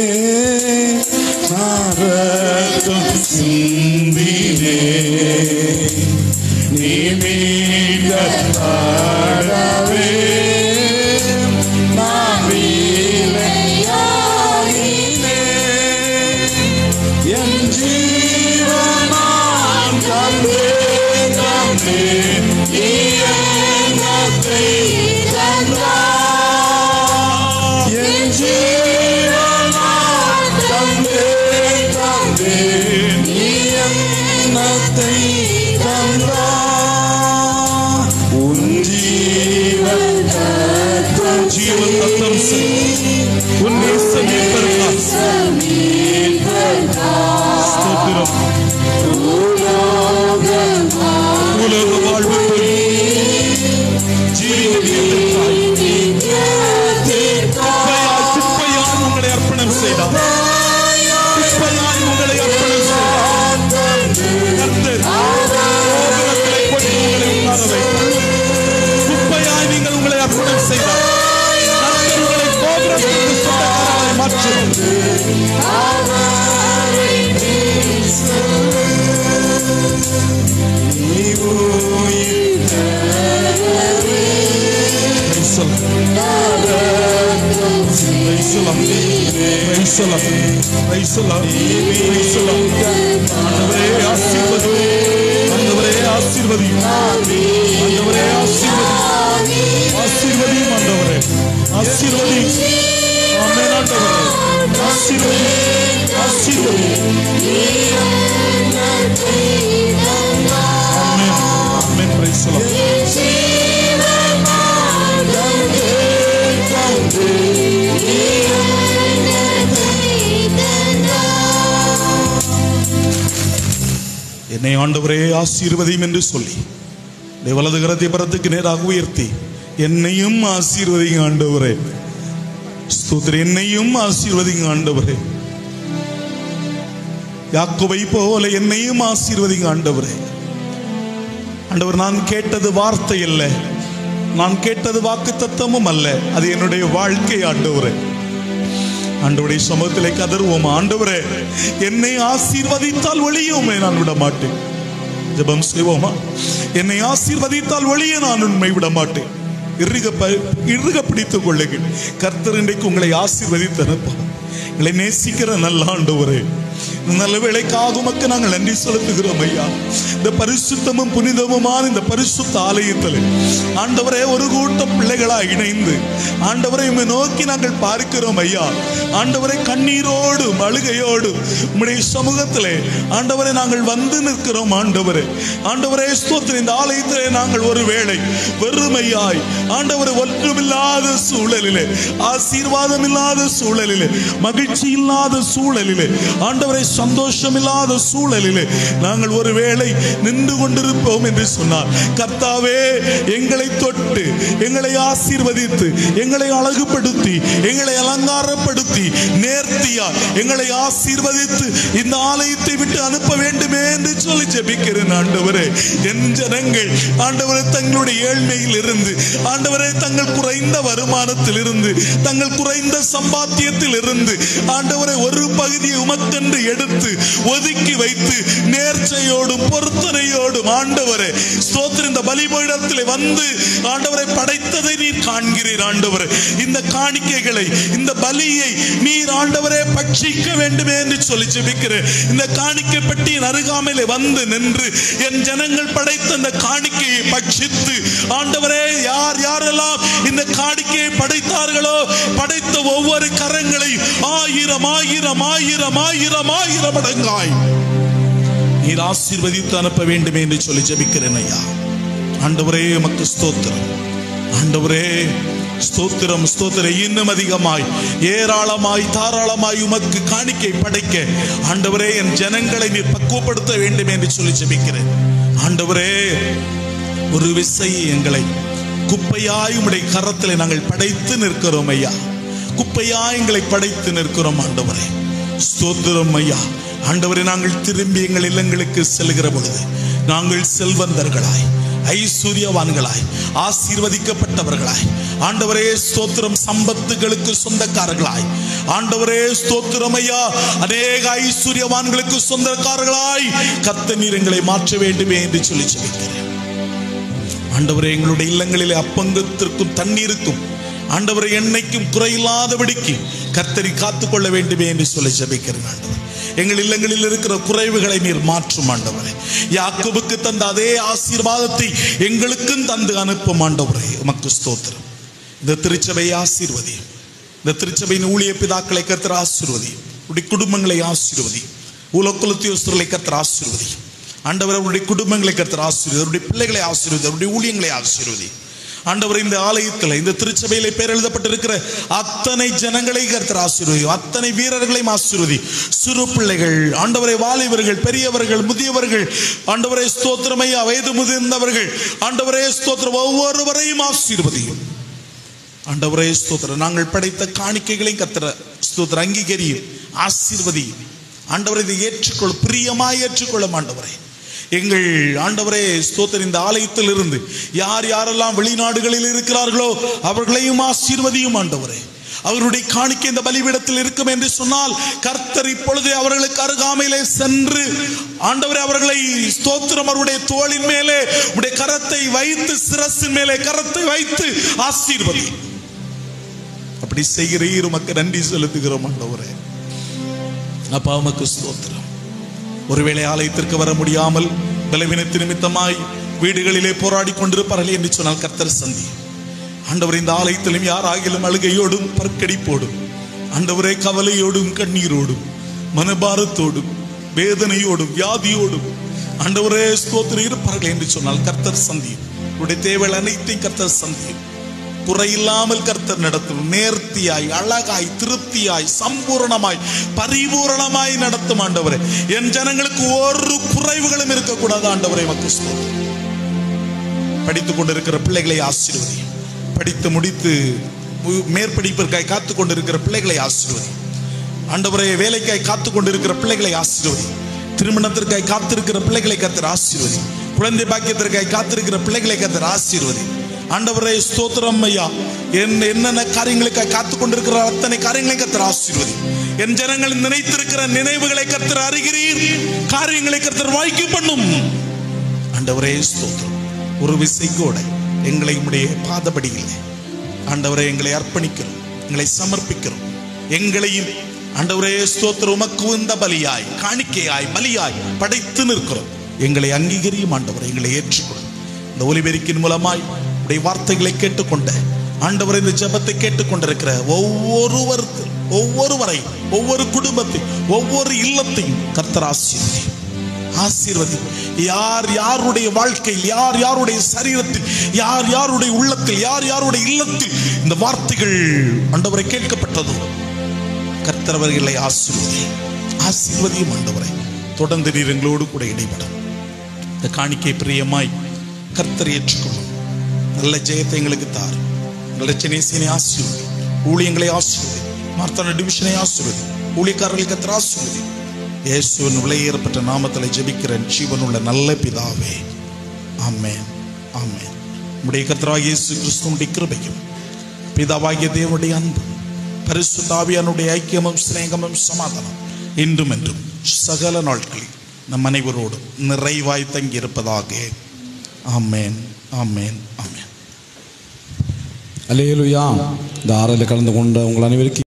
நரகம் சிந்தினே நீ மீத பாடவே நான் வீணையாயினே. என் ஜீவனாம் தந்தேன் தந்தேன் நீ என்னத்தை தந்தாய். என் ஜீவனாம் தந்தேன் தந்தேன் நீ என்னத்தை தந்தாய். உன் ஜீவன் தத்தம் ஜீவன் தத்தம் செய். உன் நேசம் எப்பருக்கா ஸ்தோத்திரம் உலக வாழ்வுக்கு ஜீவனியத்திற்காய் குப்பையாய் குப்பையாய் உங்களை அர்ப்பணம் செய்தார் குப்பையாய் உங்களை அர்ப்பணம் செய்தார் கர்த்தர் கோபுரத்திலே கொண்டு உங்களை உட்கார வைத்தார் குப்பையாய் நீங்கள் உங்களை அர்ப்பணம் செய்தார் கர்த்தர் உங்களை கோபுரத்திற்கு சொந்தக்காரராய் மாற்றும் நீ உயிர் Praise the Lord. Praise the Lord. Praise the Lord. Praise the Lord. Praise the Lord. ஆண்டவரே ஆசீர்வதி ஆண்டவரே ஆசீர்வதி ஆண்டவரே ஆசீர்வதி ஆசீர்வதியும் ஆண்டவரே ஆசீர்வதி ஆமென் ஆண்டவரே ஆசீர்வதி ஆசீர்வதி ஆமென் ஆமென் பிரைஸ் the Lord. என்னை ஆண்டவரே ஆசீர்வதியும் என்று சொல்லி இந்த வலது கரத்தை பரத்துக்கு நேராக உயர்த்தி என்னையும் ஆசீர்வதிங்க ஆண்டவரே ஸ்தோத்திர என்னையும் ஆசீர்வதிங்க ஆண்டவரே யாக்கோபை போல என்னையும் ஆசீர்வதிங்க ஆண்டவரே ஆண்டவர் நான் கேட்டது வார்த்தை அல்ல நான் கேட்டது வாக்கு தத்தமும் அல்ல அது என்னுடைய வாழ்க்கை ஆண்டவரே ஆண்டவருடைய சமூகத்திலே கதறுவோம் ஆண்டவரே என்னை ஆசீர்வதித்தால் ஒளியுமே நான் விட மாட்டேன் ஜெபம் செய்வோமா என்னை ஆசீர்வதித்தால் ஒளிய நான் உண்மை விட மாட்டேன் இறுக ப- இறுக பிடித்துக் கொள்ளுங்கள் கர்த்தர் இன்றைக்கு உங்களை ஆசீர்வதித்து அனுப்பார் எங்களை நேசிக்கிற நல்ல ஆண்டவரே இந்த நல்ல வேலைக்காக உமக்கு நாங்கள் நன்றி செலுத்துகிறோம் ஐயா இந்த பரிசுத்தமும் புனிதமுமான இந்த பரிசுத்த ஆலயத்தில் ஆண்டவரே ஒரு கூட்டம் பிள்ளைகளாய் இணைந்து ஆண்டவரை உம்மை நோக்கி நாங்கள் பார்க்கிறோம் ஐயா ஆண்டவரை கண்ணீரோடும் அழுகையோடும் உம்முடைய சமூகத்திலே ஆண்டவரை நாங்கள் வந்து நிற்கிறோம் ஆண்டவரே ஆண்டவரே ஸ்தோத்திரம் இந்த ஆலயத்திலே நாங்கள் ஒரு வேளை வெறுமையாய் ஆண்டவரை ஒன்றுமில்லாத சூழலிலே ஆசீர்வாதம் இல்லாத சூழலிலே மகிழ்ச்சி இல்லாத சூழலிலே ஆண்டவரை சந்தோஷம் இல்லாத சூழலிலே நாங்கள் ஒரு வேளை நின்று கொண்டிருப்போம் என்று சொன்னார் கர்த்தாவே எங்களை தொட்டு எங்களை ஆசீர்வதித்து எங்களை அழகுபடுத்தி எங்களை அலங்காரப்படுத்தி நேர்த்தியா எங்களை ஆசீர்வதித்து இந்த ஆலயத்தை விட்டு அனுப்ப வேண்டுமே என்று சொல்லி ஜெபிக்கிறேன் ஆண்டவரே என் ஜனங்கள் ஆண்டவரே தங்களுடைய ஏழ்மையில் இருந்து ஆண்டவரே தங்கள் குறைந்த வருமானத்தில் இருந்து தங்கள் குறைந்த சம்பாத்தியத்தில் இருந்து ஆண்டவரை ஒரு பகுதியை உமக்கென்று எடுத்து ஒதுக்கி வைத்து நேர்ச்சையோடும் பொருத்தனையோடும் ஆண்டவரே ஸ்தோத்திர இந்த பலிபீடத்திலே வந்து ஆண்டவரை படைத்ததை நீர் காண்கிறீர் ஆண்டவரே இந்த காணிக்கைகளை இந்த பலியை நீர் ஆண்டவரே பட்சிக்க வேண்டுமே என்று சொல்லி ஜெபிக்கிறேன் இந்த காணிக்கை பட்டியின் அருகாமையிலே வந்து நின்று என் ஜனங்கள் படைத்த இந்த காணிக்கையை பட்சித்து ஆண்டவரே யார் யாரெல்லாம் இந்த காணிக்கையை படைத்தார்களோ படைத்த ஒவ்வொரு கரங்களையும் ஆயிரம் ஆயிரம் ஆயிரம் ஆயிரம் ஆயிரம் மடங்காய் நீர் ஆசீர்வதித்து அனுப்ப வேண்டுமே என்று சொல்லி ஜெபிக்கிறேன் ஐயா ஆண்டவரே உமக்கு ஸ்தோத்திரம் ஆண்டவரே ஸ்தோத்திரம் ஸ்தோத்திரம் இன்னும் அதிகமாய் ஏராளமாய் தாராளமாய் உமக்கு காணிக்கை படைக்க ஆண்டவரே என் ஜனங்களை நீர் பக்குவப்படுத்த வேண்டும் என்று சொல்லி ஜெபிக்கிறேன் ஆண்டவரே ஒரு விசை எங்களை குப்பையாய் உம்முடைய கரத்திலே நாங்கள் படைத்து நிற்கிறோம் ஐயா குப்பையாய் எங்களை படைத்து நிற்கிறோம் ஆண்டவரே ஸ்தோத்திரம் ஐயா ஆண்டவரே நாங்கள் திரும்பி எங்கள் இல்லங்களுக்கு செல்கிற பொழுது நாங்கள் செல்வந்தர்களாய் ஐஸ்வர்யவான்களாய் ஆசீர்வதிக்கப்பட்டவர்களாய் ஆண்டவரே ஸ்தோத்திரம் சம்பத்துகளுக்கு சொந்தக்காரர்களாய் ஆண்டவரே ஸ்தோத்திரம் ஐயா அநேக ஐஸ்வர்யவான்களுக்கு சொந்தக்காரர்களாய் கத்த நீர் எங்களை மாற்ற வேண்டுமே என்று சொல்லி சொல்லிக்கிறேன் ஆண்டவரே எங்களுடைய இல்லங்களிலே அப்பங்கத்திற்கும் தண்ணீருக்கும் ஆண்டவரை எண்ணெய்க்கும் குறையில்லாதபடிக்கு கர்த்தரி காத்துக்கொள்ள வேண்டுமே என்று சொல்லி ஜெபிக்கிறேன் ஆண்டவர் எங்கள் இல்லங்களில் இருக்கிற குறைவுகளை நீர் மாற்றும் ஆண்டவரே யாக்கோபுக்கு தந்த அதே ஆசீர்வாதத்தை எங்களுக்கும் தந்து அனுப்பும் ஆண்டவரே உமக்கு ஸ்தோத்திரம் இந்த திருச்சபை ஆசீர்வதி இந்த திருச்சபையின் ஊழிய பிதாக்களை கர்த்தர் ஆசீர்வதி உடைய குடும்பங்களை ஆசீர்வதி உலகுலத்தியோஸ்தர்களை கர்த்தர் ஆசீர்வதி ஆண்டவர் அவருடைய குடும்பங்களை கர்த்தர் ஆசீர்வதி அவருடைய பிள்ளைகளை ஆசீர்வதி அவருடைய ஊழியங்களை ஆசீர்வதி ஆண்டவர் இந்த ஆலயத்தில் இந்த திருச்சபையில பேர் எழுதப்பட்டிருக்கிற அத்தனை ஜனங்களை கர்த்தர் ஆசீர்வதி அத்தனை வீரர்களையும் ஆசீர்வதி சிறு பிள்ளைகள் ஆண்டவரை வாலிபர்கள் பெரியவர்கள் முதியவர்கள் ஆண்டவரை ஸ்தோத்திரமையா வயது முதிர்ந்தவர்கள் ஆண்டவரே ஸ்தோத்திரம் ஒவ்வொருவரையும் ஆசீர்வதியும் ஆண்டவரே ஸ்தோத்திரம் நாங்கள் படைத்த காணிக்கைகளையும் கத்திர ஸ்தோத்திர அங்கீகரியும் ஆசீர்வதியும் ஆண்டவரை இதை ஏற்றுக்கொள் பிரியமாய் ஏற்றுக்கொள்ளும் ஆண்டவரே எங்கள் ஆண்டவரே ஸ்தோத்திர இந்த ஆலயத்தில் இருந்து யார் யாரெல்லாம் வெளிநாடுகளில் இருக்கிறார்களோ அவர்களையும் ஆசீர்வதியும் ஆண்டவரே அவருடைய காணிக்கை இந்த பலிபீடத்தில் இருக்கும் என்று சொன்னால் கர்த்தர் இப்பொழுது அவர்களுக்கு அருகாமையிலே சென்று ஆண்டவரே அவர்களை ஸ்தோத்திரம் அவருடைய தோளின் மேலே உடைய கரத்தை வைத்து சிரசின் மேலே கரத்தை வைத்து ஆசீர்வதி அப்படி செய்கிறீர் உமக்கு நன்றி செலுத்துகிறோம் ஆண்டவரே அப்பா உமக்கு ஸ்தோத்திரம் ஒருவேளை ஆலயத்திற்கு வர முடியாமல் பலவீனத்து நிமித்தமாய் வீடுகளிலே போராடி கொண்டிருப்பார்கள் என்று சொன்னால் கர்த்தர் சந்தி ஆண்டவர் இந்த ஆலயத்திலும் யாராகிலும் அழுகையோடும் பற்கடிப்போடும் ஆண்டவரே கவலையோடும் கண்ணீரோடும் மனபாரத்தோடும் வேதனையோடும் வியாதியோடும் ஆண்டவரே ஸ்தோத்திரம் இருப்பார்கள் என்று சொன்னால் கர்த்தர் சந்தியும் உடைய தேவைகள் அனைத்தையும் கர்த்தர் சந்தியும் குறையில்லாமல் கர்த்தர் நடத்தும் நேர்த்தியாய் அழகாய் திருப்தியாய் சம்பூரணமாய் பரிபூரணமாய் நடத்தும் ஆண்டவரே என் ஜனங்களுக்கு ஒரு குறைவுகளும் இருக்கக்கூடாது ஆண்டவரே மக்கள் ஸ்தோத்திரம் படித்துக் கொண்டிருக்கிற பிள்ளைகளை ஆசீர்வதி படித்து முடித்து மு- மேற்படிப்பிற்காய் காத்து கொண்டிருக்கிற பிள்ளைகளை ஆசீர்வதி ஆண்டவரே வேலைக்காய் காத்து கொண்டிருக்கிற பிள்ளைகளை ஆசீர்வதி திருமணத்திற்காய் காத்திருக்கிற பிள்ளைகளை கத்தர் ஆசீர்வதி குழந்தை பாக்கியத்திற்காய் காத்திருக்கிற பிள்ளைகளை கத்தர் ஆசீர்வதி ஆண்டவரே ஸ்தோத்திரம் ஐயா என் என்னென்ன காரியங்களுக்காய் காத்து கொண்டிருக்கிற அத்தனை காரியங்களை கத்தர் ஆசீர்வதி என் ஜனங்கள் நினைத்திருக்கிற நினைவுகளை கத்தர் அறிகிறீர் காரியங்களை கத்தர் வாய்க்கு பண்ணும் ஆண்டவரே ஸ்தோத்திரம் ஒரு விசைக்கோட எங்களை உடைய பாதபடியில் ஆண்டவரே எங்களை அர்ப்பணிக்கிறோம் எங்களை சமர்ப்பிக்கிறோம் எங்களையும் ஆண்டவரே ஸ்தோத்திரம் உமக்கு உந்த பலியாய் காணிக்கையாய் பலியாய் படைத்து நிற்கிறோம் எங்களை அங்கீகரியும் ஆண்டவரை எங்களை ஏற்றுக்கொள்ளும் இந்த ஒலிபெருக்கின் மூலமாய் உடைய வார்த்தைகளை கேட்டுக்கொண்ட ஆண்டவர் இந்த ஜெபத்தை கேட்டுக்கொண்டிருக்கிற ஒவ்வொருவருக்கு ஒவ்வொருவரை ஒவ்வொரு குடும்பத்தை ஒவ்வொரு இல்லத்தையும் கர்த்தர் ஆசீர்வதி ஆசீர்வதி யார் யாருடைய வாழ்க்கையில் யார் யாருடைய சரீரத்தில் யார் யாருடைய உள்ளத்தில் யார் யாருடைய இல்லத்தில் இந்த வார்த்தைகள் ஆண்டவரை கேட்கப்பட்டதோ கர்த்தர் அவர்களை ஆசீர்வதி ஆசீர்வதியும் ஆண்டவரை தொடர்ந்து நீர் எங்களோடு கூட இடைபடும் இந்த காணிக்கை பிரியமாய் கர்த்தர் ஏற்றுக்கொள்ளும் நல்ல ஜெயத்தை எங்களுக்கு தார் நல்ல சென்னை ஆசீர்வதி ஊழியங்களை ஆசீர்வதி மார்த்தான டிவிஷனை ஆசீர்வதி ஊழியக்காரர்களுக்கு கர்த்தர் ஆசீர்வதி இயேசுவின் விலையேறப்பட்ட நாமத்தில் ஜெபிக்கிறேன் ஜீவனுள்ள நல்ல பிதாவே ஆமென் ஆமென் நம்முடைய கர்த்தராகிய இயேசு கிறிஸ்துவனுடைய கிருபையும் பிதாவாகிய தேவனுடைய அன்பும் பரிசுத்தாவியானுடைய ஐக்கியமும் சிநேகமும் சமாதானம் இன்றும் என்றும் சகல நாட்களில் நம் அனைவரோடும் நிறைவாய் தங்கி இருப்பதாக ஆமென் ஆமென் ஆமென் அல்லேலுயா இந்த ஆறில் கலந்து கொண்ட உங்கள் அனைவருக்கும்